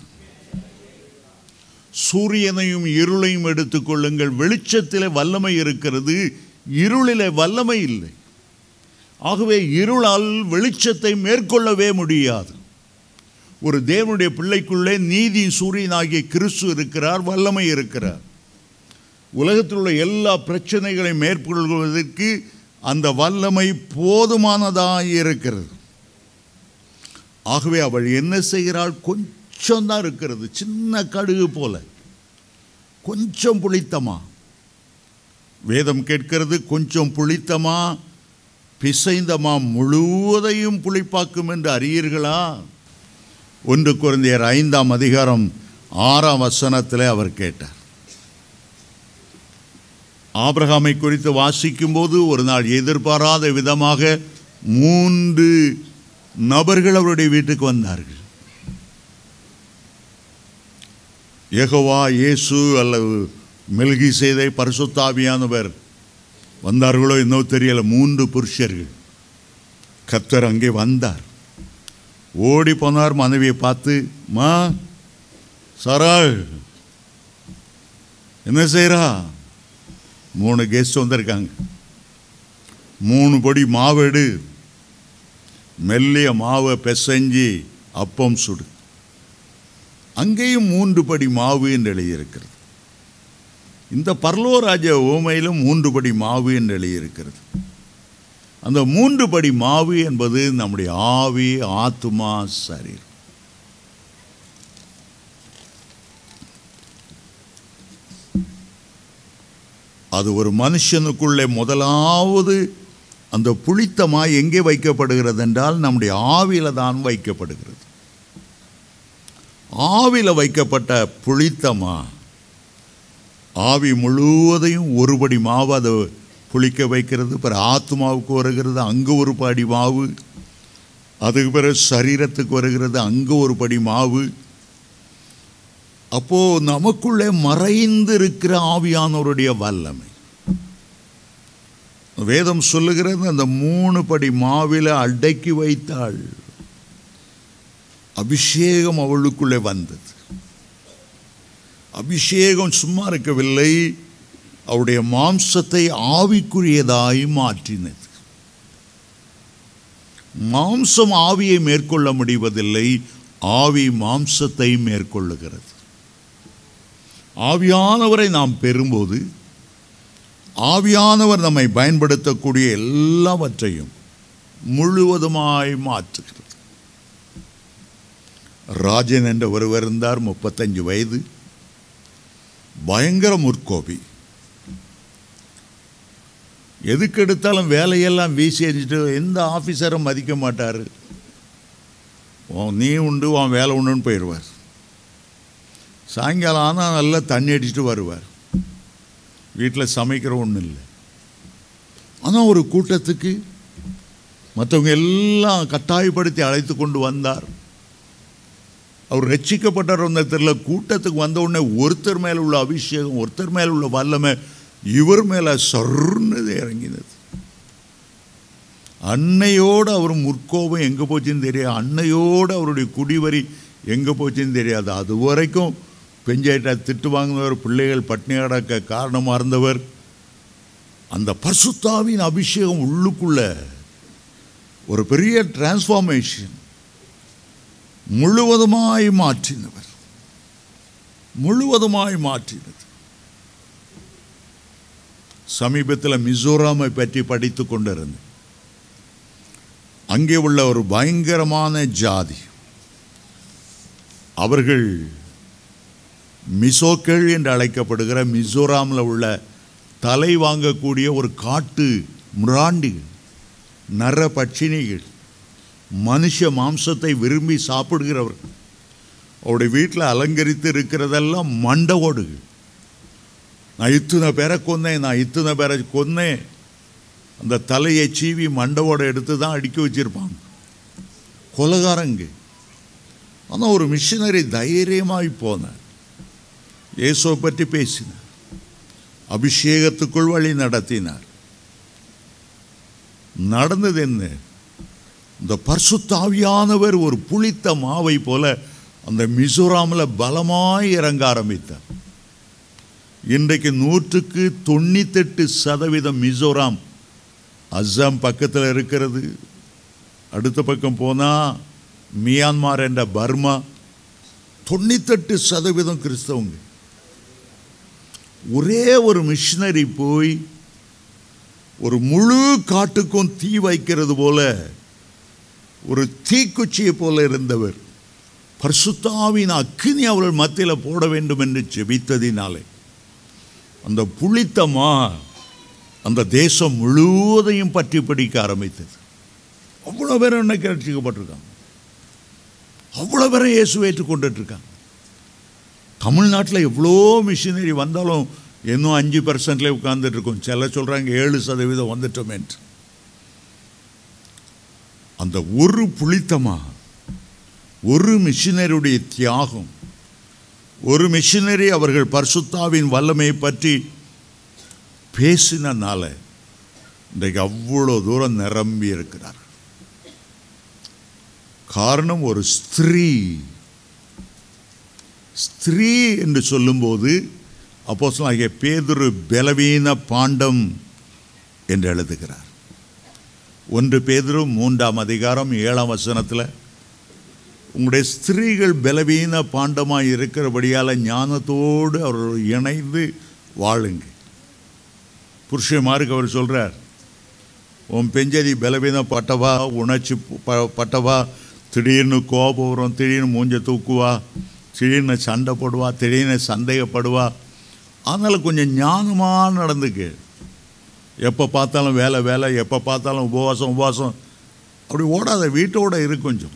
சூரியனையும் இருளையும் எடுத்துக்கொள்ளுங்கள் வெளிச்சத்திலே வல்லமை இருக்கிறது இருளிலே வல்லமை இல்லை ஆகவே இருளால் வெளிச்சத்தை மேற்கொள்ளவே முடியாது ஒரு தேவனுடைய பிள்ளைக்குள்ளே நீதி சூரியனாகிய கிறிஸ்து இருக்கிறார் வல்லமை இருக்கிறார் உலகத்தில் உள்ள எல்லா பிரச்சனைகளையும் மேற்கொள்வதற்கு அந்த வல்லமை போதுமானதாக இருக்கிறது ஆகவே அவள் என்ன செய்கிறாள் கொஞ்சம் தான் இருக்கிறது சின்ன கடுகு போல கொஞ்சம் புளித்தமா வேதம் கேட்கிறது கொஞ்சம் புளித்தமா பிசைந்தமா முழுவதையும் புளிப்பாக்கும் என்று அறியீர்களா ஒன்று குழந்தையர் ஐந்தாம் அதிகாரம் ஆறாம் வசனத்தில் அவர் கேட்டார் ஆபிரகாமை குறித்து வாசிக்கும்போது ஒரு நாள் எதிர்பாராத விதமாக மூன்று நபர்கள் அவருடைய வீட்டுக்கு வந்தார்கள் யெகோவா இயேசு அல்லது மெல்கி செய்தை பரிசுத்தாவியானவர் வந்தார்களோ இன்னும் தெரியல மூன்று புருஷர்கள் கர்த்தர் அங்கே வந்தார் ஓடி போனார் மனைவியை பார்த்து மா சாரா என்ன செய்கிறா மூணு கெஸ்ட் வந்திருக்காங்க மூணு பொடி மாவு எடு மெல்லிய மாவை பிசைஞ்சி அப்பம் சுடு அங்கேயும் மூன்று படி மாவு என்று எழுதியிருக்கிறது இந்த பர்லோராஜ ஓமையிலும் மூன்று படி மாவு என்று எழுதியிருக்கிறது அந்த மூன்று படி மாவு என்பது நம்முடைய ஆவி ஆத்துமா சரீரம் அது ஒரு மனுஷனுக்குள்ளே முதலாவது அந்த புளித்தமா எங்கே வைக்கப்படுகிறது என்றால் நம்முடைய ஆவியில தான் வைக்கப்படுகிறது ஆவில வைக்கப்பட்ட புளித்தமா ஆவி முழுவதையும் ஒருபடி மாவு அதை புளிக்க வைக்கிறது பிறகு ஆத்மாவுக்கு வருகிறது அங்கே ஒரு படி மாவு அதுக்கு பிறகு சரீரத்துக்கு வருகிறது அங்கே ஒரு படி மாவு அப்போ நமக்குள்ளே மறைந்து இருக்கிற ஆவியானவருடைய வல்லமை வேதம் சொல்லுகிறது அந்த மூணு படி மாவில அடக்கி வைத்தாள் அபிஷேகம் அவளுக்குள்ளே வந்தது அபிஷேகம் சும்மா இருக்கவில்லை அவருடைய மாம்சத்தை ஆவிக்குரியதாய் மாற்றினது மாம்சம் ஆவியை மேற்கொள்ள முடிவதில்லை ஆவி மாம்சத்தை மேற்கொள்ளுகிறது ஆவியானவரை நாம் பெறும்போது ஆவியானவர் நம்மை பயன்படுத்தக்கூடிய எல்லாவற்றையும் முழுவதுமாய் மாற்றுகிறது ராஜன் என்ற ஒருவர் இருந்தார் முப்பத்தஞ்சு வயது பயங்கர முற்கோபி எதுக்கு எடுத்தாலும் வேலையெல்லாம் வீசி எறிஞ்சிட்டு எந்த ஆஃபீஸரும் மதிக்க மாட்டார் உன் நீ உண்டு உன் வேலை உண்டுன்னு போயிடுவார் சாயங்காலம் ஆனால் நல்லா தண்ணி அடிச்சுட்டு வருவார் வீட்டில் சமைக்கிற ஒன்றும் இல்லை ஆனால் ஒரு கூட்டத்துக்கு மற்றவங்க எல்லாம் கட்டாயப்படுத்தி அழைத்து கொண்டு வந்தார் அவர் ரட்சிக்கப்பட்டார் வந்த தெரியல கூட்டத்துக்கு வந்த உடனே ஒருத்தர் மேலே உள்ள அபிஷேகம் ஒருத்தர் மேலே உள்ள வல்லமை இவர் மேலே சொர்னது இறங்கினது அன்னையோடு அவர் முற்கோபம் எங்கே போச்சுன்னு தெரியாது அன்னையோடு அவருடைய குடிவரி எங்கே போச்சுன்னு தெரியாது அது வரைக்கும் பெஞ்சாயிட்டா திட்டு வாங்கினவர் பிள்ளைகள் பட்னி அடக்க காரணமாக இருந்தவர் அந்த பர்சுத்தாவின் அபிஷேகம் உள்ளுக்குள்ள ஒரு பெரிய டிரான்ஸ்ஃபார்மேஷன் முழுவதுமாய் மாற்றினவர் முழுவதுமாய் மாற்றினது சமீபத்தில் மிசோராமை பற்றி படித்து கொண்டிருந்தேன் அங்கே உள்ள ஒரு பயங்கரமான ஜாதி அவர்கள் மிசோக்கள் என்று அழைக்கப்படுகிற மிசோராமில் உள்ள தலை வாங்கக்கூடிய ஒரு காட்டு முராண்டிகள் நர பட்சினிகள் மனுஷ மாம்சத்தை விரும்பி சாப்பிடுகிறவர்கள் அவருடைய வீட்டில் அலங்கரித்து இருக்கிறதெல்லாம் மண்ட ஓடுகள் நான் இத்தனை பேரை கொன்னேன் நான் இத்தனை பேரை கொன்னேன் அந்த தலையை சீவி மண்டவோட எடுத்து தான் அடுக்கி வச்சிருப்பாங்க கொலகாரங்க ஆனால் ஒரு மிஷினரி தைரியமாய் போனார் இயேசுவை பற்றி பேசினார் அபிஷேகத்துக்குள் வழி நடத்தினார் நடந்தது என்ன இந்த பர்சுத்தாவியானவர் ஒரு புளித்த மாவை போல அந்த மிசோராமில் பலமாய் இறங்க ஆரம்பித்தார் இன்றைக்கு நூற்றுக்கு தொண்ணூத்தெட்டு சதவீதம் மிசோராம் அஸ்ஸாம் பக்கத்தில் இருக்கிறது அடுத்த பக்கம் போனால் மியான்மார் என்ற பர்மா தொண்ணூத்தெட்டு சதவீதம் கிறிஸ்தவங்க ஒரே ஒரு மிஷினரி போய் ஒரு முழு காட்டுக்கும் தீ வைக்கிறது போல ஒரு தீக்குச்சியை போல இருந்தவர் பரிசுத்தாவின் அக்கினி அவர்கள் மத்தியில் போட வேண்டும் என்று ஜெபித்ததினாலே அந்த புளித்தமா அந்த தேசம் முழுவதையும் பற்றி பிடிக்க ஆரம்பித்தது அவ்வளோ பேர் இன்னைக்கு ரட்சிக்கப்பட்டிருக்காங்க அவ்வளோ பேரை இயேசு ஏற்றுக்கொண்டுட்டு இருக்காங்க தமிழ்நாட்டில் எவ்வளோ மிஷினரி வந்தாலும் இன்னும் அஞ்சு பர்சன்ட்லேயே உட்கார்ந்துட்டு இருக்கோம் சில சொல்கிறாங்க ஏழு சதவீதம் வந்துட்டோமேன்ட்டு அந்த ஒரு புளித்தமா ஒரு மிஷினரியுடைய தியாகம் ஒரு மிஷினரி அவர்கள் பரிசுத்தாவின் வல்லமையை பற்றி பேசினனால இன்றைக்கு அவ்வளோ தூரம் நிரம்பி இருக்கிறார் காரணம் ஒரு ஸ்திரீ ஸ்திரீ என்று சொல்லும்போது அப்போ சொல்லாகிய பேதுரு பலவீன பாண்டம் என்று எழுதுகிறார் ஒன்று பேதுரு மூன்றாம் அதிகாரம் ஏழாம் வசனத்தில் உங்களுடைய ஸ்திரீகள் பலவீன பாண்டமாக இருக்கிறபடியால் ஞானத்தோடு அவர்கள் இணைந்து வாழுங்க புருஷமாருக்கு அவர் சொல்கிறார் உன் பெஞ்சதி பலவீனப்பட்டவா உணர்ச்சி ப- பட்டவா திடீர்னு கோபம் வரும் திடீர்னு மூஞ்ச தூக்குவா திடீர்னு சண்டை போடுவா திடீர்னு சந்தேகப்படுவா அதனால் கொஞ்சம் ஞானமாக நடந்துக்கு எப்போ பார்த்தாலும் வேலை வேலை எப்போ பார்த்தாலும் உபவாசம் உபவாசம் அப்படி ஓடாத வீட்டோட இரு கொஞ்சம்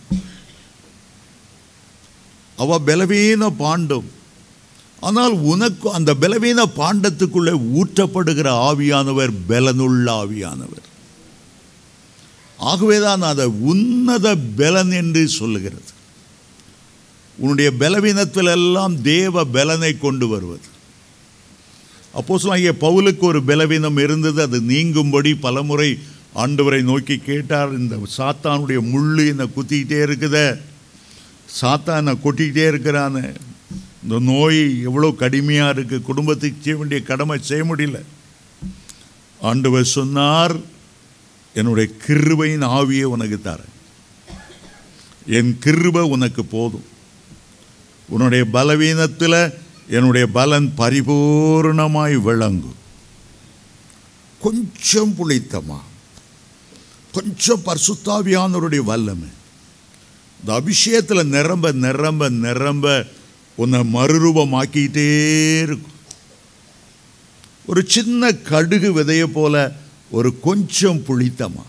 அவ பலவீன பாண்டம் ஆனால் உனக்கு அந்த பலவீன பாண்டத்துக்குள்ளே ஊற்றப்படுகிற ஆவியானவர் பலனுள்ள ஆவியானவர் ஆகவேதான் அதை உன்னத பலன் என்று சொல்லுகிறது உன்னுடைய பலவீனத்தில் எல்லாம் தேவ பலனை கொண்டு வருவது அப்போ சொல்லாங்க பவுலுக்கு ஒரு பலவீனம் இருந்தது அது நீங்கும்படி பலமுறை ஆண்டவரை நோக்கி கேட்டார் இந்த சாத்தானுடைய முள்ளு என்னை குத்திக்கிட்டே இருக்குதே சாத்தானை கொட்டிக்கிட்டே இருக்கிறானே இந்த நோய் எவ்வளோ கடுமையாக இருக்குது குடும்பத்துக்கு செய்ய வேண்டிய கடமை செய்ய முடியல ஆண்டவர் சொன்னார் என்னுடைய கிருபையின் ஆவியை உனக்கு தரேன் என் கிருபை உனக்கு போதும் உன்னுடைய பலவீனத்தில் என்னுடைய பலன் பரிபூர்ணமாய் விளங்கும் கொஞ்சம் புளித்தமா கொஞ்சம் பரிசுத்தாவியானவருடைய வல்லமை இந்த அபிஷேகத்தில் நிரம்ப நிரம்ப நிரம்ப உன்னை மறுரூபமாக்கிட்டே இருக்கும் ஒரு சின்ன கடுகு விதையை போல ஒரு கொஞ்சம் புளித்தமா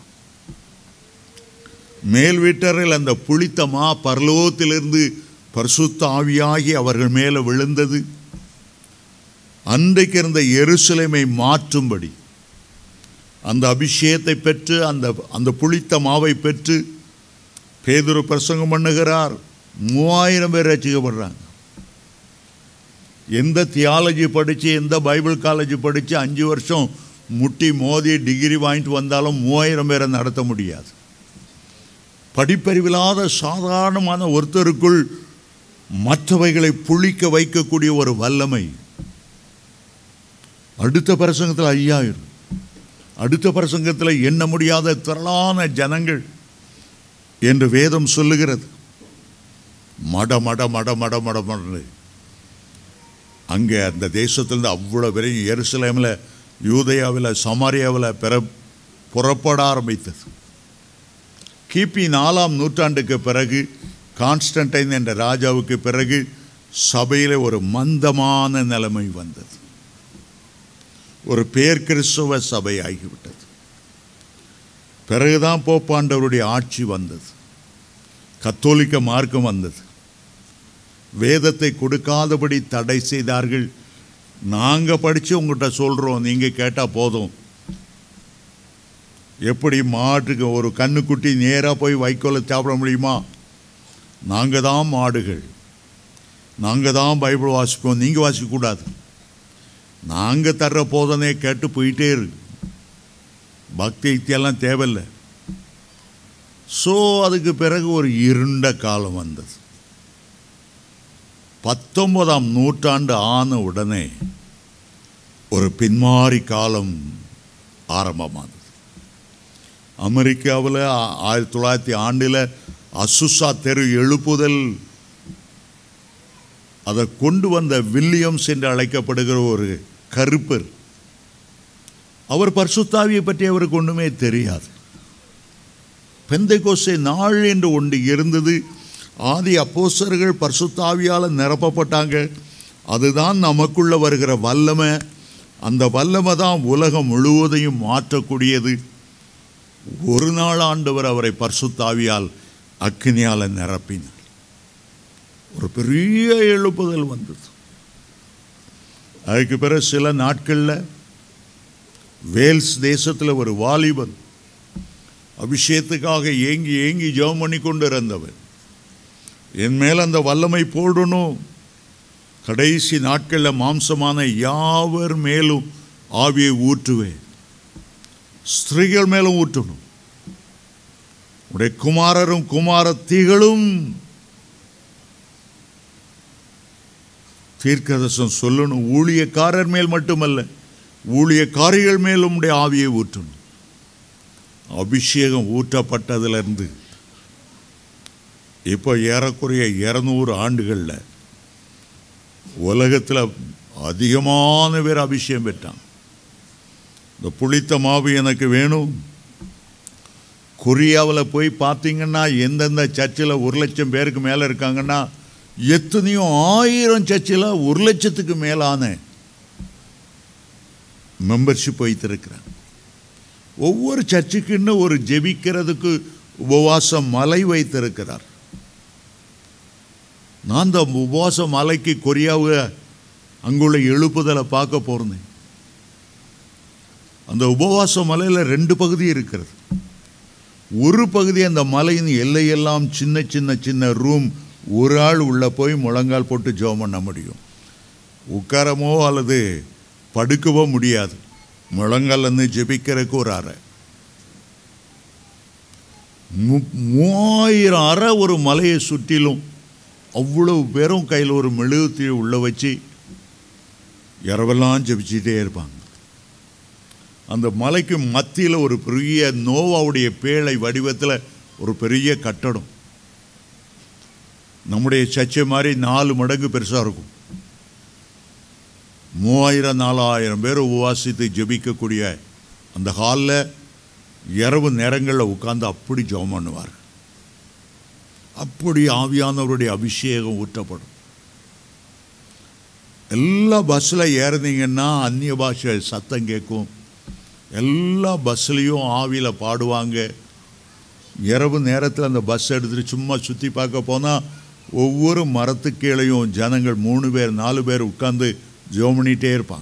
மேல் வீட்டரில் அந்த புளித்தமா பரலோகத்திலிருந்து பரிசுத்த ஆவியாகி அவர்கள் மேலே விழுந்தது அன்றைக்கு இருந்த எருசலேமை மாற்றும்படி அந்த அபிஷேகத்தை பெற்று அந்த அந்த புளித்த மாவை பெற்று பேதுரு பிரசங்கம் பண்ணுகிறார் மூவாயிரம் பேர் ரசிக்கப்படுறாங்க எந்த தியாலஜி படித்து எந்த பைபிள் காலேஜ் படித்து அஞ்சு வருஷம் முட்டி மோதி டிகிரி வாங்கிட்டு வந்தாலும் மூவாயிரம் பேரை நடத்த முடியாது படிப்பறிவில்லாத சாதாரணமான ஒருத்தருக்குள் மற்றவைகளை புளிக்க வைக்கக்கூடிய ஒரு வல்லமை அடுத்த பிரசங்கத்தில் ஐயாயிரம் அடுத்த பிரசங்கத்தில் எண்ண முடியாத திரளான ஜனங்கள் என்று வேதம் சொல்லுகிறது மட மட மட மட மட மடன்னு அங்கே அந்த தேசத்திலிருந்து அவ்வளோ பெரிய எருசலேமில் யூதயாவில் சமாரியாவில் பெற புறப்பட ஆரம்பித்தது கிபி நாலாம் நூற்றாண்டுக்கு பிறகு கான்ஸ்டன்டைன் என்ற ராஜாவுக்கு பிறகு சபையில் ஒரு மந்தமான நிலைமை வந்தது ஒரு பேர் கிறிஸ்துவ சபை ஆகிவிட்டது பிறகுதான் போப்பாண்டவருடைய ஆட்சி வந்தது கத்தோலிக்க மார்க்கம் வந்தது வேதத்தை கொடுக்காதபடி தடை செய்தார்கள் நாங்கள் படித்து உங்கள்கிட்ட சொல்கிறோம் நீங்கள் கேட்டால் போதும் எப்படி மாட்டுக்கு ஒரு கண்ணுக்குட்டி நேராக போய் வைக்கோலை சாப்பிட முடியுமா நாங்கள் தான் மாடுகள் நாங்கள் தான் பைபிள் வாசிப்போம் நீங்கள் வாசிக்கக்கூடாது நாங்கள் தர்ற போதனையை கேட்டு போயிட்டே இருக்கு பக்தி யுக்தியெல்லாம் தேவையில்லை ஸோ அதுக்கு பிறகு ஒரு இருண்ட காலம் வந்தது பத்தொன்பதாம் நூற்றாண்டு ஆன உடனே ஒரு பின்மாறி காலம் ஆரம்பமானது அமெரிக்காவில் ஆயிரத்தி தொள்ளாயிரத்தி ஆண்டில் அசுசா தெரு எழுப்புதல் அதை கொண்டு வந்த வில்லியம்ஸ் என்று அழைக்கப்படுகிற ஒரு கருப்பர் அவர் பரிசுத்தாவியை பற்றி அவருக்கு ஒன்றுமே தெரியாது பெந்தைகோசை நாள் என்று ஒன்று இருந்தது ஆதி அப்போஸ்தலர்கள் பரிசுத்தாவியால் நிரப்பப்பட்டாங்க அதுதான் நமக்குள்ள வருகிற வல்லமை அந்த வல்லமை தான் உலகம் முழுவதையும் மாற்றக்கூடியது ஒரு நாள் ஆண்டவர் அவரை பரிசுத்தாவியால் அக்கினியால் நிரப்பினார் ஒரு பெரிய எழுப்புதல் வந்தது அதுக்கு பிறகு சில நாட்களில் வேல்ஸ் தேசத்தில் ஒரு வாலிபன் அபிஷேகத்துக்காக ஏங்கி ஏங்கி ஜெபம் பண்ணி கொண்டு இருந்தவன் என் மேல் அந்த வல்லமை போடணும் கடைசி நாட்களில் மாம்சமான யாவர் மேலும் ஆவியை ஊற்றுவேன் ஸ்திரீகள் மேலும் ஊற்றணும் உடைய குமாரரும் குமாரத்திகளும் தீர்க்கதர்சனம் சொல்லணும் ஊழியக்காரர் மேல் மட்டுமல்ல ஊழியக்காரிகள் மேலும் உடைய ஆவியை ஊற்றணும் அபிஷேகம் ஊற்றப்பட்டதிலிருந்து இப்போ ஏறக்குறைய இரநூறு ஆண்டுகளில் உலகத்தில் அதிகமான பேர் அபிஷேகம் பெற்றான் இந்த புளித்த மாவு எனக்கு வேணும் கொரியாவில் போய் பார்த்தீங்கன்னா எந்தெந்த சர்ச்சில் ஒரு லட்சம் பேருக்கு மேலே இருக்காங்கன்னா எத்தனையோ ஆயிரம் சர்ச்சில் ஒரு லட்சத்துக்கு மேலான மெம்பர்ஷிப் வைத்திருக்கிறாங்க ஒவ்வொரு சர்ச்சுக்குன்னு ஒரு ஜெபிக்கிறதுக்கு உபவாச மலை வைத்திருக்கிறார் நான் அந்த உபவாச மலைக்கு கொரியாவை அங்குள்ள எழுப்புதலை பார்க்க போகிறேன் அந்த உபவாச மலையில் ரெண்டு பகுதி இருக்கிறது ஒரு பகுதி அந்த மலையின் எல்லையெல்லாம் சின்ன சின்ன சின்ன ரூம் ஒரு ஆள் உள்ளே போய் முழங்கால் போட்டு ஜெபம் பண்ண முடியும் உட்காரமோ அல்லது படுக்கவோ முடியாது முழங்கால் இருந்து ஜெபிக்கிறதுக்கு ஒரு அறை மு- மூவாயிரம் அறை ஒரு மலையை சுற்றிலும் அவ்வளவு பேரும் கையில் ஒரு மெழுகுத்தியை உள்ள வச்சு இரவெல்லாம் ஜெபிச்சுட்டே இருப்பாங்க அந்த மலைக்கு மத்தியில் ஒரு பெரிய நோவாவுடைய பேழை வடிவத்தில் ஒரு பெரிய கட்டடம் நம்முடைய சர்ச்சை மாதிரி நாலு மடங்கு பெருசாக இருக்கும் மூவாயிரம் நாலாயிரம் பேர் உபவாசித்து ஜெபிக்கக்கூடிய அந்த ஹாலில் இரவு நேரங்களில் உட்கார்ந்து அப்படி ஜெபம் பண்ணுவார் அப்படி ஆவியானவருடைய அபிஷேகம் ஊற்றப்படும் எல்லா பஸ்ஸில் ஏறினீங்கன்னா அந்நிய பாஷை சத்தம் கேட்கும் எல்லா பஸ்லேயும் ஆவியில் பாடுவாங்க இரவு நேரத்தில் அந்த பஸ் எடுத்துகிட்டு சும்மா சுற்றி பார்க்க போனால் ஒவ்வொரு மரத்துக்கு கீழேயும் ஜனங்கள் மூணு பேர் நாலு பேர் உட்காந்து ஜெபம் பண்ணிகிட்டே இருப்பாங்க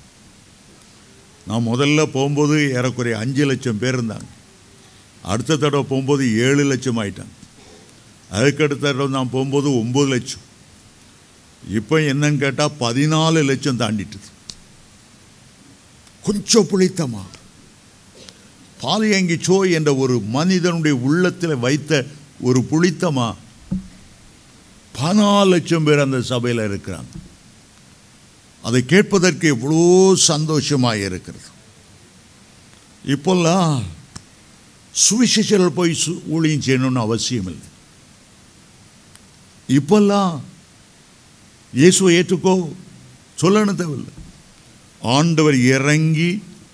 நான் முதல்ல போகும்போது ஏறக்குறைய அஞ்சு லட்சம் பேர் இருந்தாங்க அடுத்த தடவை போகும்போது ஏழு லட்சம் ஆயிட்டாங்க அதுக்கடுத்த தடவை நான் போகும்போது ஒம்பது லட்சம் இப்போ என்னன்னு கேட்டால் பதினாலு லட்சம் தாண்டிட்டுது கொஞ்சம் புளித்தமா பாலியங்கி சோ என்ற ஒரு மனிதனுடைய உள்ளத்தில் வைத்த ஒரு புளித்தமா பதினாலு லட்சம் பேர் அந்த சபையில் இருக்கிறாங்க அதை கேட்பதற்கு எவ்வளோ சந்தோஷமாக இருக்கிறது இப்போல்லாம் சுவிசேஷர்கள் போய் சு ஊழியம் செய்யணும்னு அவசியம் இல்லை இப்போல்லாம் இயேசுவை ஏற்றுக்கோ சொல்லணும் தேவையில்லை ஆண்டவர் இறங்கி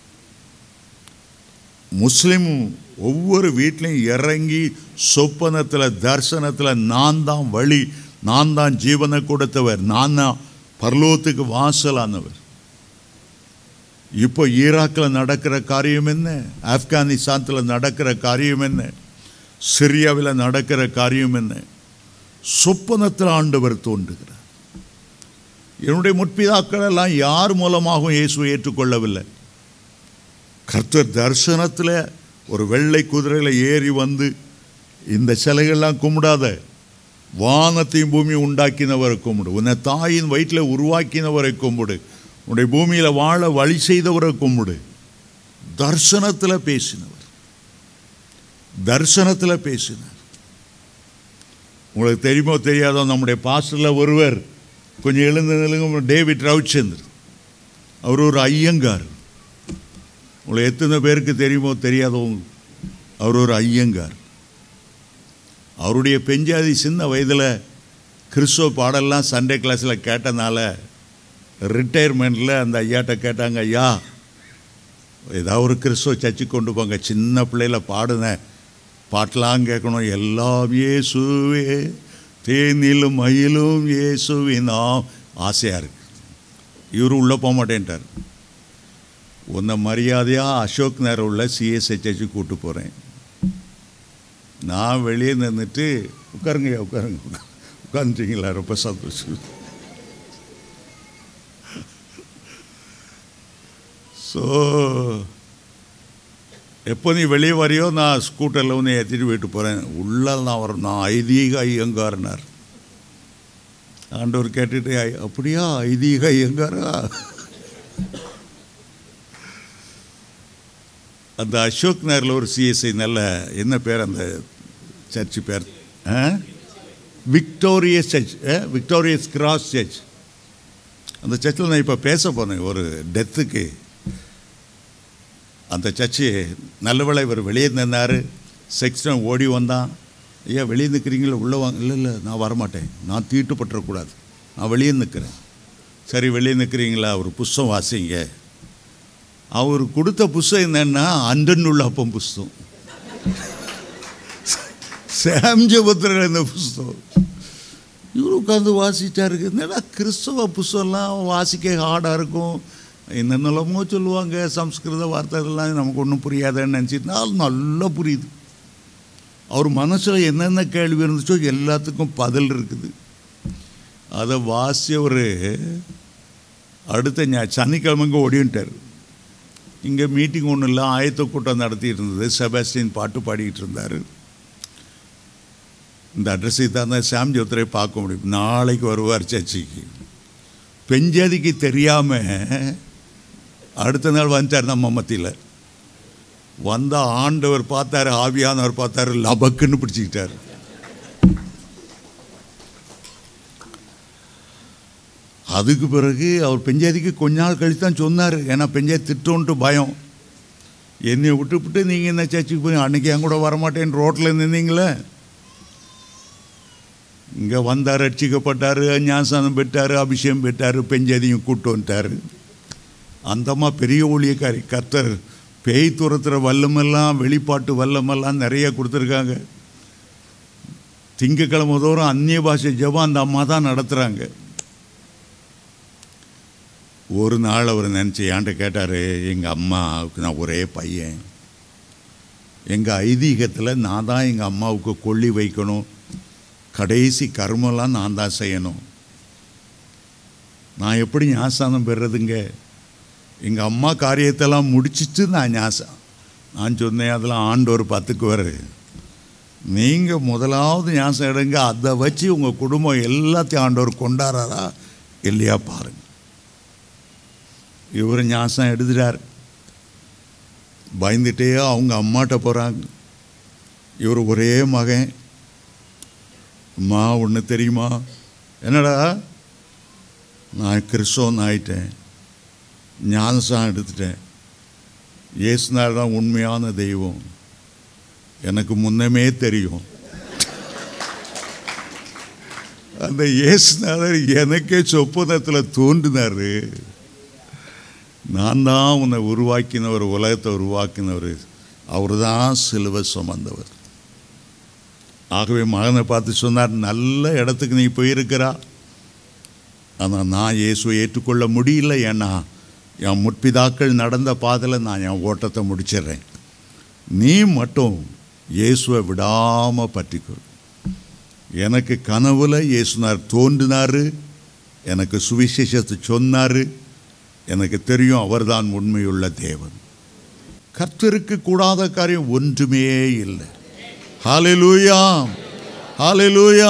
முஸ்லீம் ஒவ்வொரு வீட்லையும் இறங்கி சொப்பனத்தில் தரிசனத்தில் நான் தான் வழி நான் தான் ஜீவனை கொடுத்தவர் நான் தான் பரலோகத்துக்கு வாசலானவர் இப்போ ஈராக்கில் நடக்கிற காரியம் என்ன ஆப்கானிஸ்தானத்தில் நடக்கிற காரியம் என்ன சிரியாவில் நடக்கிற காரியம் என்ன சொப்பனத்தில் ஆண்டவர் தோன்றுகிறார் என்னுடைய முற்பிதாக்கள் எல்லாம் யார் மூலமாகவும் இயேசுவை ஏற்றுக்கொள்ளவில்லை கர்த்தர் தரிசனத்தில் ஒரு வெள்ளை குதிரையில் ஏறி வந்து இந்த சிலைகள்லாம் கும்பிடாத வானத்தையும் பூமியை உண்டாக்கினவரை கும்பிடு உன்னை தாயின் வயிற்றில் உருவாக்கினவரை கும்பிடு உன்னுடைய பூமியில் வாழ வழி செய்தவரை கும்பிடு தர்சனத்தில் பேசினவர் தர்சனத்தில் பேசினார் உங்களுக்கு தெரியுமோ தெரியாதோ நம்முடைய பாஸ்டரில் ஒருவர் கொஞ்சம் எழுந்து நிலுங்க டேவிட் ரவிச்சந்திர் அவர் ஒரு ஐயங்கார் உங்களை எத்தனை பேருக்கு தெரியுமோ தெரியாதோ அவர் ஒரு ஐயங்கார் அவருடைய பெஞ்சாதி சின்ன வயதில் கிறிஸ்துவ பாடல்லாம் சண்டே கிளாஸில் கேட்டனால ரிட்டையர்மெண்ட்டில் அந்த ஐயாட்ட கேட்டாங்க ஐயா ஏதாவது ஒரு கிறிஸ்துவ சர்ச்சு கொண்டு போங்க சின்ன பிள்ளையில பாடுன பாட்டெலாம் கேட்கணும் எல்லாம் இயேசுவே தேனிலும் மயிலும் இயேசுவினாம் ஆசையாக இருக்கு இவர் உள்ளே போக மாட்டேன்ட்டார் உன்னை மரியாதையாக அசோக் நகர் உள்ள சிஎஸ்ஐ சர்ச்சு கூப்பிட்டு போகிறேன் நான் வெளியே நின்றுட்டு உட்காருங்க உட்காருங்க உட்காந்துட்டீங்களா ரொம்ப சந்தோஷம் ஸோ எப்போ நீ வெளியே வரையோ நான் ஸ்கூட்டரில் வந்து ஏற்றிட்டு வீட்டு போகிறேன் உள்ள நான் வர நான் ஐதீக ஐயங்காரனார் ஆண்டவர் கேட்டுட்டு "ஐ- அப்படியா ஐதீக ஐயங்காரா அந்த அசோக் நகரில் ஒரு சிஎஸ்ஐ நல்ல என்ன பேர் அந்த சர்ச்சு பேர் ஆ? விக்டோரியஸ் சர்ச் ஆ? விக்டோரியஸ் கிராஸ் சர்ச் அந்த சர்ச்சில் நான் இப்போ பேச போனேன் ஒரு டெத்துக்கு அந்த சர்ச்சு நல்லவேளை இவர் வெளியே நின்னார் செக்ஷன் ஓடி வந்தான் ஐயா வெளியே நிற்கிறீங்களா உள்ளே வாங்க இல்லை இல்லை நான் வரமாட்டேன் நான் தீட்டுப்பட்டுறக்கூடாது நான் வெளியே நிற்கிறேன் சரி வெளியே நிற்கிறீங்களா ஒரு புஸ்தம் வாசிங்க அவர் கொடுத்த புஸ்தகம் என்னன்னா அன்றனுள்ள அப்பம் புஸ்தகம் சாம்ஜபத்திரன் இந்த புஸ்தகம் இவர் உட்காந்து வாசிட்டாரு என்னடா கிறிஸ்தவ புஸ்தகம்லாம் வாசிக்க ஹார்டாக இருக்கும் என்னென்னலாமோ சொல்லுவாங்க சம்ஸ்கிருத வார்த்தை இதெல்லாம் நமக்கு ஒன்றும் புரியாதுன்னு நினச்சிட்டு நல்லா புரியுது அவர் மனசில் என்னென்ன கேள்வி இருந்துச்சோ எல்லாத்துக்கும் பதில் இருக்குது அதை வாசியவர் அடுத்த ஞா- சனிக்கிழமைங்க ஓடின்ட்டார் இங்கே மீட்டிங் ஒன்றும் இல்லை ஆயத்த கூட்டம் நடத்திட்டு இருந்தது செபாஸ்டின் பாட்டு பாடிக்கிட்டு இருந்தார் இந்த அட்ரஸை தான் தான் சாம் ஜோத்ரை பார்க்க முடியும் நாளைக்கு வருவார் சர்ச்சைக்கு பெஞ்சாதிக்கு தெரியாமல் அடுத்த நாள் வந்துட்டார் நம்ம மத்தியில் வந்த ஆண்டவர் பார்த்தாரு ஆவியானவர் பார்த்தாரு லபக்குன்னு பிடிச்சிக்கிட்டார் அதுக்கு பிறகு அவர் பெஞ்சாதிக்கு கொஞ்ச நாள் கழித்து தான் சொன்னார் ஏன்னா பெஞ்சாதி திட்டோன்ட்டு பயம் என்னை விட்டுவிட்டு நீங்கள் என்ன சர்ச்சுக்கு போய் அன்னைக்கு என் கூட வரமாட்டேன்னு ரோட்டில் நின்னீங்களே இங்கே வந்தார் ரட்சிக்கப்பட்டார் ஞாசனம் பெற்றார் அபிஷேகம் பெற்றார் பெஞ்சதியும் கூட்டு வந்துட்டார் அந்தம்மா பெரிய ஊழியக்காரி கர்த்தர் பேய் துரத்துற வல்லமெல்லாம் வெளிப்பாட்டு வல்லமெல்லாம் நிறைய கொடுத்துருக்காங்க திங்கக்கிழமை தோறும் அந்நிய பாஷை ஜெபம் அந்த அம்மா தான் நடத்துகிறாங்க ஒரு நாள் அவர் நினச்சி ஏன்ட்ட கேட்டார் எங்கள் அம்மாவுக்கு நான் ஒரே பையன் எங்கள் ஐதீகத்தில் நான் தான் எங்கள் அம்மாவுக்கு கொள்ளி வைக்கணும் கடைசி கர்மெல்லாம் நான் தான் செய்யணும் நான் எப்படி ஞாசானம் பெறுறதுங்க எங்கள் அம்மா காரியத்தெல்லாம் முடிச்சிட்டு நான் ஞாசம் நான் சொன்னேன் அதெல்லாம் ஆண்டவர் பத்துக்குவார் நீங்கள் முதலாவது ஞாசம் எடுங்க அதை வச்சு உங்கள் குடும்பம் எல்லாத்தையும் ஆண்டவர் கொண்டாடுறாரா இல்லையா பாருங்க இவர் ஞாசம் எடுத்துட்டார் பயந்துட்டே அவங்க அம்மாட்ட போகிறாங்க இவர் ஒரே மகன் அம்மா ஒன்று தெரியுமா என்னடா நான் கிறிஸ்தவன் ஆயிட்டேன் ஞானசான் எடுத்துட்டேன் இயேசுனார் தான் உண்மையான தெய்வம் எனக்கு முன்னமே தெரியும் அந்த இயேசுநாதர் எனக்கே சொப்பனத்தில் தோன்றினார் நான் தான் உன்னை உருவாக்கினவர் உலகத்தை உருவாக்கினவர் அவர் தான் சிலுவை சுமந்தவர் ஆகவே மகனை பார்த்து சொன்னார் நல்ல இடத்துக்கு நீ போயிருக்கிறா ஆனால் நான் இயேசுவை ஏற்றுக்கொள்ள முடியல ஏன்னா என் முற்பிதாக்கள் நடந்த பாதையில் நான் என் ஓட்டத்தை முடிச்சிடுறேன் நீ மட்டும் இயேசுவை விடாமல் பற்றிக்கொள் எனக்கு கனவுல இயேசுனார் தோன்றினார் எனக்கு சுவிசேஷத்தை சொன்னார் எனக்கு தெரியும் அவர்தான் உண்மையுள்ள தேவன் கர்த்தருக்கு கூடாத காரியம் ஒன்றுமே இல்லை ஹalleluya ஹalleluya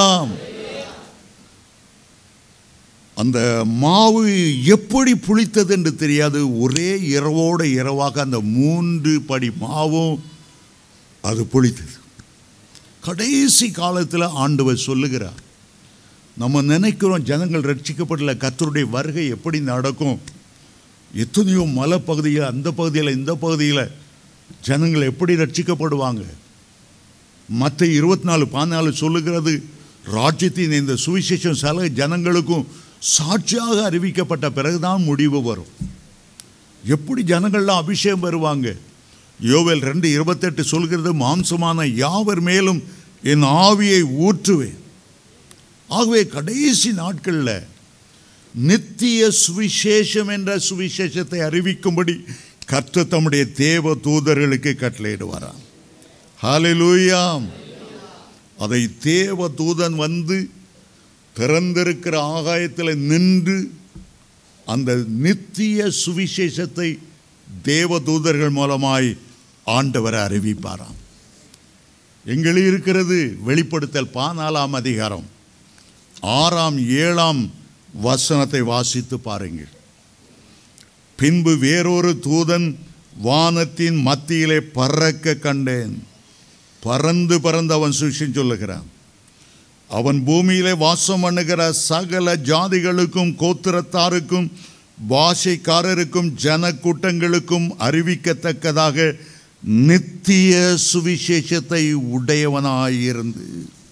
அந்த மாவு எப்படி புளித்தது என்று தெரியாது ஒரே இரவோட இரவாக அந்த மூன்று படி மாவும் அது புளித்தது கடைசி காலத்தில் ஆண்டவர் சொல்லுகிறார் நம்ம நினைக்கிறோம் ஜனங்கள் ரட்சிக்கப்படல கர்த்தருடைய வருகை எப்படி நடக்கும் எத்தனையோ மலைப்பகுதியில் அந்த பகுதியில் இந்த பகுதியில் ஜனங்கள் எப்படி ரட்சிக்கப்படுவாங்க மற்ற இருபத்தி நாலு பதினாலு சொல்லுகிறது ராஜ்யத்தின் இந்த சுவிசேஷம் சில ஜனங்களுக்கும் சாட்சியாக அறிவிக்கப்பட்ட பிறகுதான் முடிவு வரும் எப்படி ஜனங்கள்லாம் அபிஷேகம் வருவாங்க யோவேல் ரெண்டு இருபத்தெட்டு சொல்கிறது மாம்சமான யாவர் மேலும் என் ஆவியை ஊற்றுவேன் ஆகவே கடைசி நாட்களில் நித்திய சுவிசேஷம் என்ற சுவிசேஷத்தை அறிவிக்கும்படி கர்த்தர் தம்முடைய தேவ தூதர்களுக்கு கட்டளையிடுவாராம் ஹalleluya அதை தேவ தூதன் வந்து திறந்திருக்கிற ஆகாயத்தில் நின்று அந்த நித்திய சுவிசேஷத்தை தேவ தூதர்கள் மூலமாய் ஆண்டவர் அறிவிப்பாராம் எங்களி இருக்கிறது வெளிப்படுத்தல் பானாலாம் அதிகாரம் ஆறாம் ஏழாம் வசனத்தை வாசித்து பாருங்கள் பின்பு வேறொரு தூதன் வானத்தின் மத்தியிலே பறக்க கண்டேன் பறந்து பறந்து அவன் சுவிசேஷம் சொல்லுகிறான் அவன் பூமியிலே வாசம் பண்ணுகிற சகல ஜாதிகளுக்கும் கோத்திரத்தாருக்கும் பாஷைக்காரருக்கும் ஜன கூட்டங்களுக்கும் அறிவிக்கத்தக்கதாக நித்திய சுவிசேஷத்தை உடையவனாயிருந்து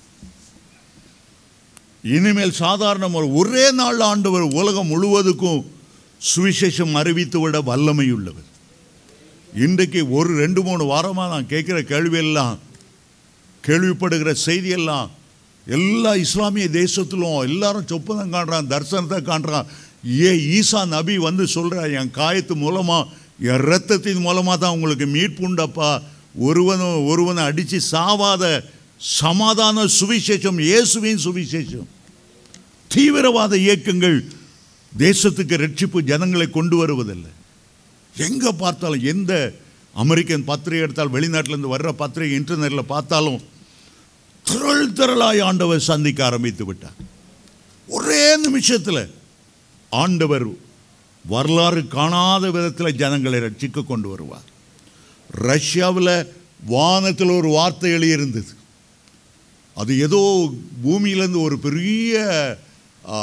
இனிமேல் சாதாரண ஒரு ஒரே நாள் ஆண்டவர் உலகம் முழுவதுக்கும் சுவிசேஷம் அறிவித்து விட வல்லமை உள்ளவர் இன்றைக்கு ஒரு ரெண்டு மூணு வாரமாக நான் கேட்குற கேள்வியெல்லாம் கேள்விப்படுகிற செய்தியெல்லாம் எல்லா இஸ்லாமிய தேசத்திலும் எல்லாரும் சொப்பனம் காண்றான் தரிசனத்தை காண்றான் ஏ ஈசா நபி வந்து சொல்கிறா என் காயத்து மூலமாக என் ரத்தத்தின் மூலமாக தான் உங்களுக்கு மீட்புண்டப்பா ஒருவனும் ஒருவனை அடித்து சாவாத சமாதான சுவிசேஷம் இயேசுவின் சுவிசேஷம் தீவிரவாத இயக்கங்கள் தேசத்துக்கு ரட்சிப்பு ஜனங்களை கொண்டு வருவதில்லை எங்கே பார்த்தாலும் எந்த அமெரிக்கன் பத்திரிகை எடுத்தால் வெளிநாட்டிலேருந்து வர்ற பத்திரிகை இன்டர்நெட்டில் பார்த்தாலும் திரள் திரளாய் ஆண்டவர் சந்திக்க ஆரம்பித்து விட்டார் ஒரே நிமிஷத்தில் ஆண்டவர் வரலாறு காணாத விதத்தில் ஜனங்களை ரட்சிக்க கொண்டு வருவார் ரஷ்யாவில் வானத்தில் ஒரு வார்த்தை எழுதியிருந்தது அது ஏதோ பூமியிலேருந்து ஒரு பெரிய ஆ,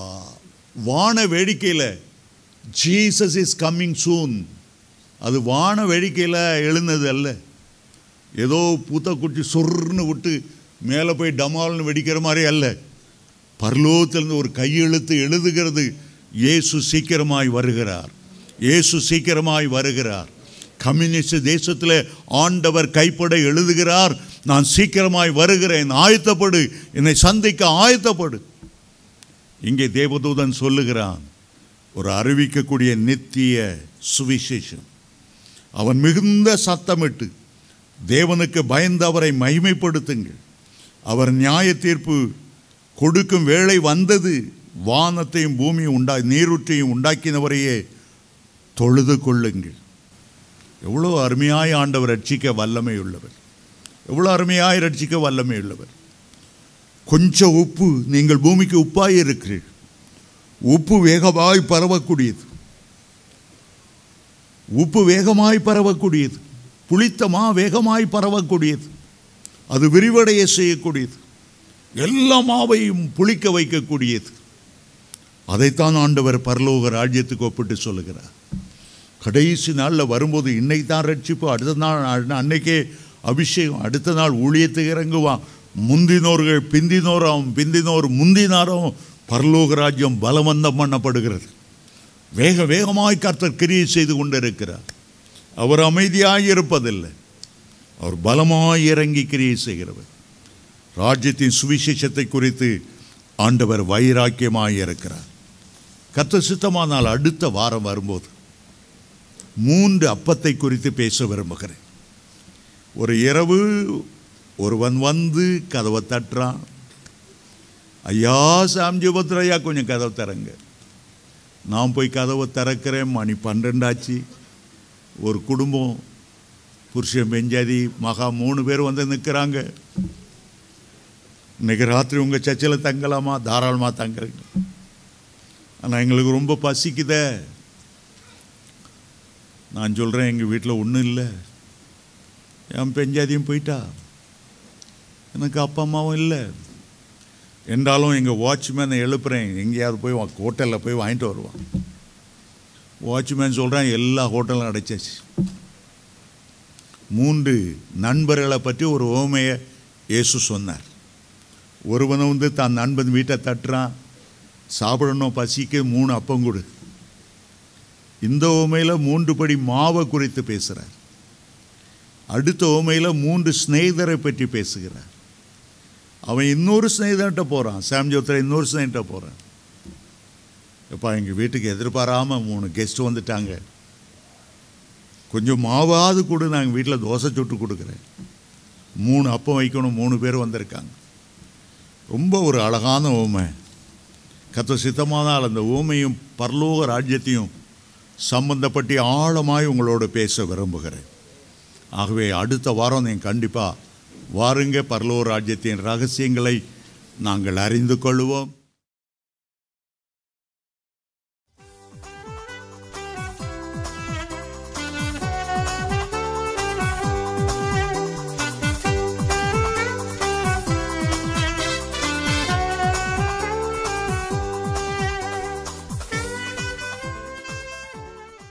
வான வேடிக்கையில் ஜீசஸ் இஸ் கம்மிங் சூன் அது வான வேடிக்கையில் எழுந்தது அல்ல ஏதோ பூத்தக்குட்டி சொர்னு விட்டு மேலே போய் டமால்னு வெடிக்கிற மாதிரி அல்ல பரலோகத்திலிருந்து ஒரு கையெழுத்து எழுதுகிறது இயேசு சீக்கிரமாய் வருகிறார் இயேசு சீக்கிரமாய் வருகிறார் கம்யூனிஸ்ட் தேசத்தில் ஆண்டவர் கைப்பட எழுதுகிறார் நான் சீக்கிரமாய் வருகிறேன் ஆயத்தப்படு என்னை சந்திக்க ஆயத்தப்படு இங்கே தேவதூதன் சொல்லுகிறான் ஒரு அறிவிக்கக்கூடிய நித்திய சுவிசேஷம் அவன் மிகுந்த சத்தமிட்டு தேவனுக்கு பயந்து அவரை மகிமைப்படுத்துங்கள் அவர் நியாய தீர்ப்பு கொடுக்கும் வேளை வந்தது வானத்தையும் பூமியும் உண்டா நீரூற்றையும் உண்டாக்கினவரையே தொழுது கொள்ளுங்கள் எவ்வளோ அருமையாய் ஆண்டவர் ரட்சிக்க வல்லமை உள்ளவர் எவ்வளோ அருமையாய் ரட்சிக்க வல்லமை உள்ளவர் கொஞ்சம் உப்பு நீங்கள் பூமிக்கு உப்பாய் இருக்கிறீர்கள் உப்பு வேகமாய் பரவக்கூடியது உப்பு வேகமாய் பரவக்கூடியது புளித்தமா வேகமாய் பரவக்கூடியது அது விரிவடைய செய்யக்கூடியது எல்லா மாவையும் புளிக்க வைக்கக்கூடியது அதைத்தான் ஆண்டவர் பரலோக ராஜ்யத்துக்கு ஒப்பிட்டு சொல்லுகிறார் கடைசி நாளில் வரும்போது இன்னைக்கு தான் ரட்சிப்பு அடுத்த நாள் அன்ன- அன்னைக்கே அபிஷேகம் அடுத்த நாள் ஊழியத்துக்கு இறங்குவான் முந்தினோர்கள் பிந்தினோரும் பிந்தினோர் முந்தினாரும் பரலோக ராஜ்யம் பலவந்தம் பண்ணப்படுகிறது வேக வேகமாய் கர்த்தர் கிரியை செய்து கொண்டிருக்கிறார் அவர் அமைதியாய் இருப்பதில்லை அவர் பலமாய் இறங்கி கிரியை செய்கிறவர் ராஜ்யத்தின் சுவிசேஷத்தை குறித்து ஆண்டவர் வைராக்கியமாய் இருக்கிறார் கர்த்தர் சித்தமானால் அடுத்த வாரம் வரும்போது மூன்று அப்பத்தை குறித்து பேச விரும்புகிறேன் ஒரு இரவு ஒருவன் வந்து கதவை தட்டுறான் ஐயா சாம்ஜி பத்ரையா கொஞ்சம் கதவு திறங்க நான் போய் கதவை திறக்கிறேன் மணி பன்னெண்டாச்சு ஒரு குடும்பம் புருஷன் பெஞ்சாதி மகா மூணு பேர் வந்து நிற்கிறாங்க இன்னைக்கு ராத்திரி உங்கள் சர்ச்சில் தங்கலாமா தாராளமாக தங்குறீங்க ஆனால் எங்களுக்கு ரொம்ப பசிக்குதே நான் சொல்கிறேன் எங்கள் வீட்டில் ஒன்றும் இல்லை என் பெஞ்சாதியும் போயிட்டா எனக்கு அப்பா அம்மாவும் இல்லை என்றாலும் எங்கள் வாட்ச்மேனை எழுப்புறேன் எங்கேயாவது போய் ஹோட்டலில் போய் வாங்கிட்டு வருவான் வாட்ச்மேன் சொல்கிறேன் எல்லா ஹோட்டலும் அடைச்சாச்சு மூன்று நண்பர்களை பற்றி ஒரு ஓமையை இயேசு சொன்னார் ஒருவனை வந்து தான் நண்பன் வீட்டை தட்டுறான் சாப்பிடணும் பசிக்கு மூணு அப்பம் கொடு இந்த ஓமையில் மூன்று படி மாவை குறித்து பேசுகிறார் அடுத்த ஓமையில் மூன்று சிநேகிதரை பற்றி பேசுகிறார் அவன் இன்னொரு ஸ்நேகிதன்ட்ட போகிறான் சாம் ஜோத்ரா இன்னொரு ஸ்நேகிட்ட போகிறான் எப்பா எங்கள் வீட்டுக்கு எதிர்பாராமல் மூணு கெஸ்ட் வந்துட்டாங்க கொஞ்சம் மாவாவது கூட நாங்கள் வீட்டில் தோசை சுட்டு கொடுக்குறேன் மூணு அப்பம் வைக்கணும் மூணு பேர் வந்திருக்காங்க ரொம்ப ஒரு அழகான ஓமை கத்த சித்தமானால் அந்த ஓமையும் பரலோக ராஜ்யத்தையும் சம்பந்தப்பட்டு ஆழமாய் உங்களோடு பேச விரும்புகிறேன் ஆகவே அடுத்த வாரம் நீங்கள் கண்டிப்பாக வாருங்க பரலோக ராஜ்யத்தின் ரகசியங்களை நாங்கள் அறிந்து கொள்வோம்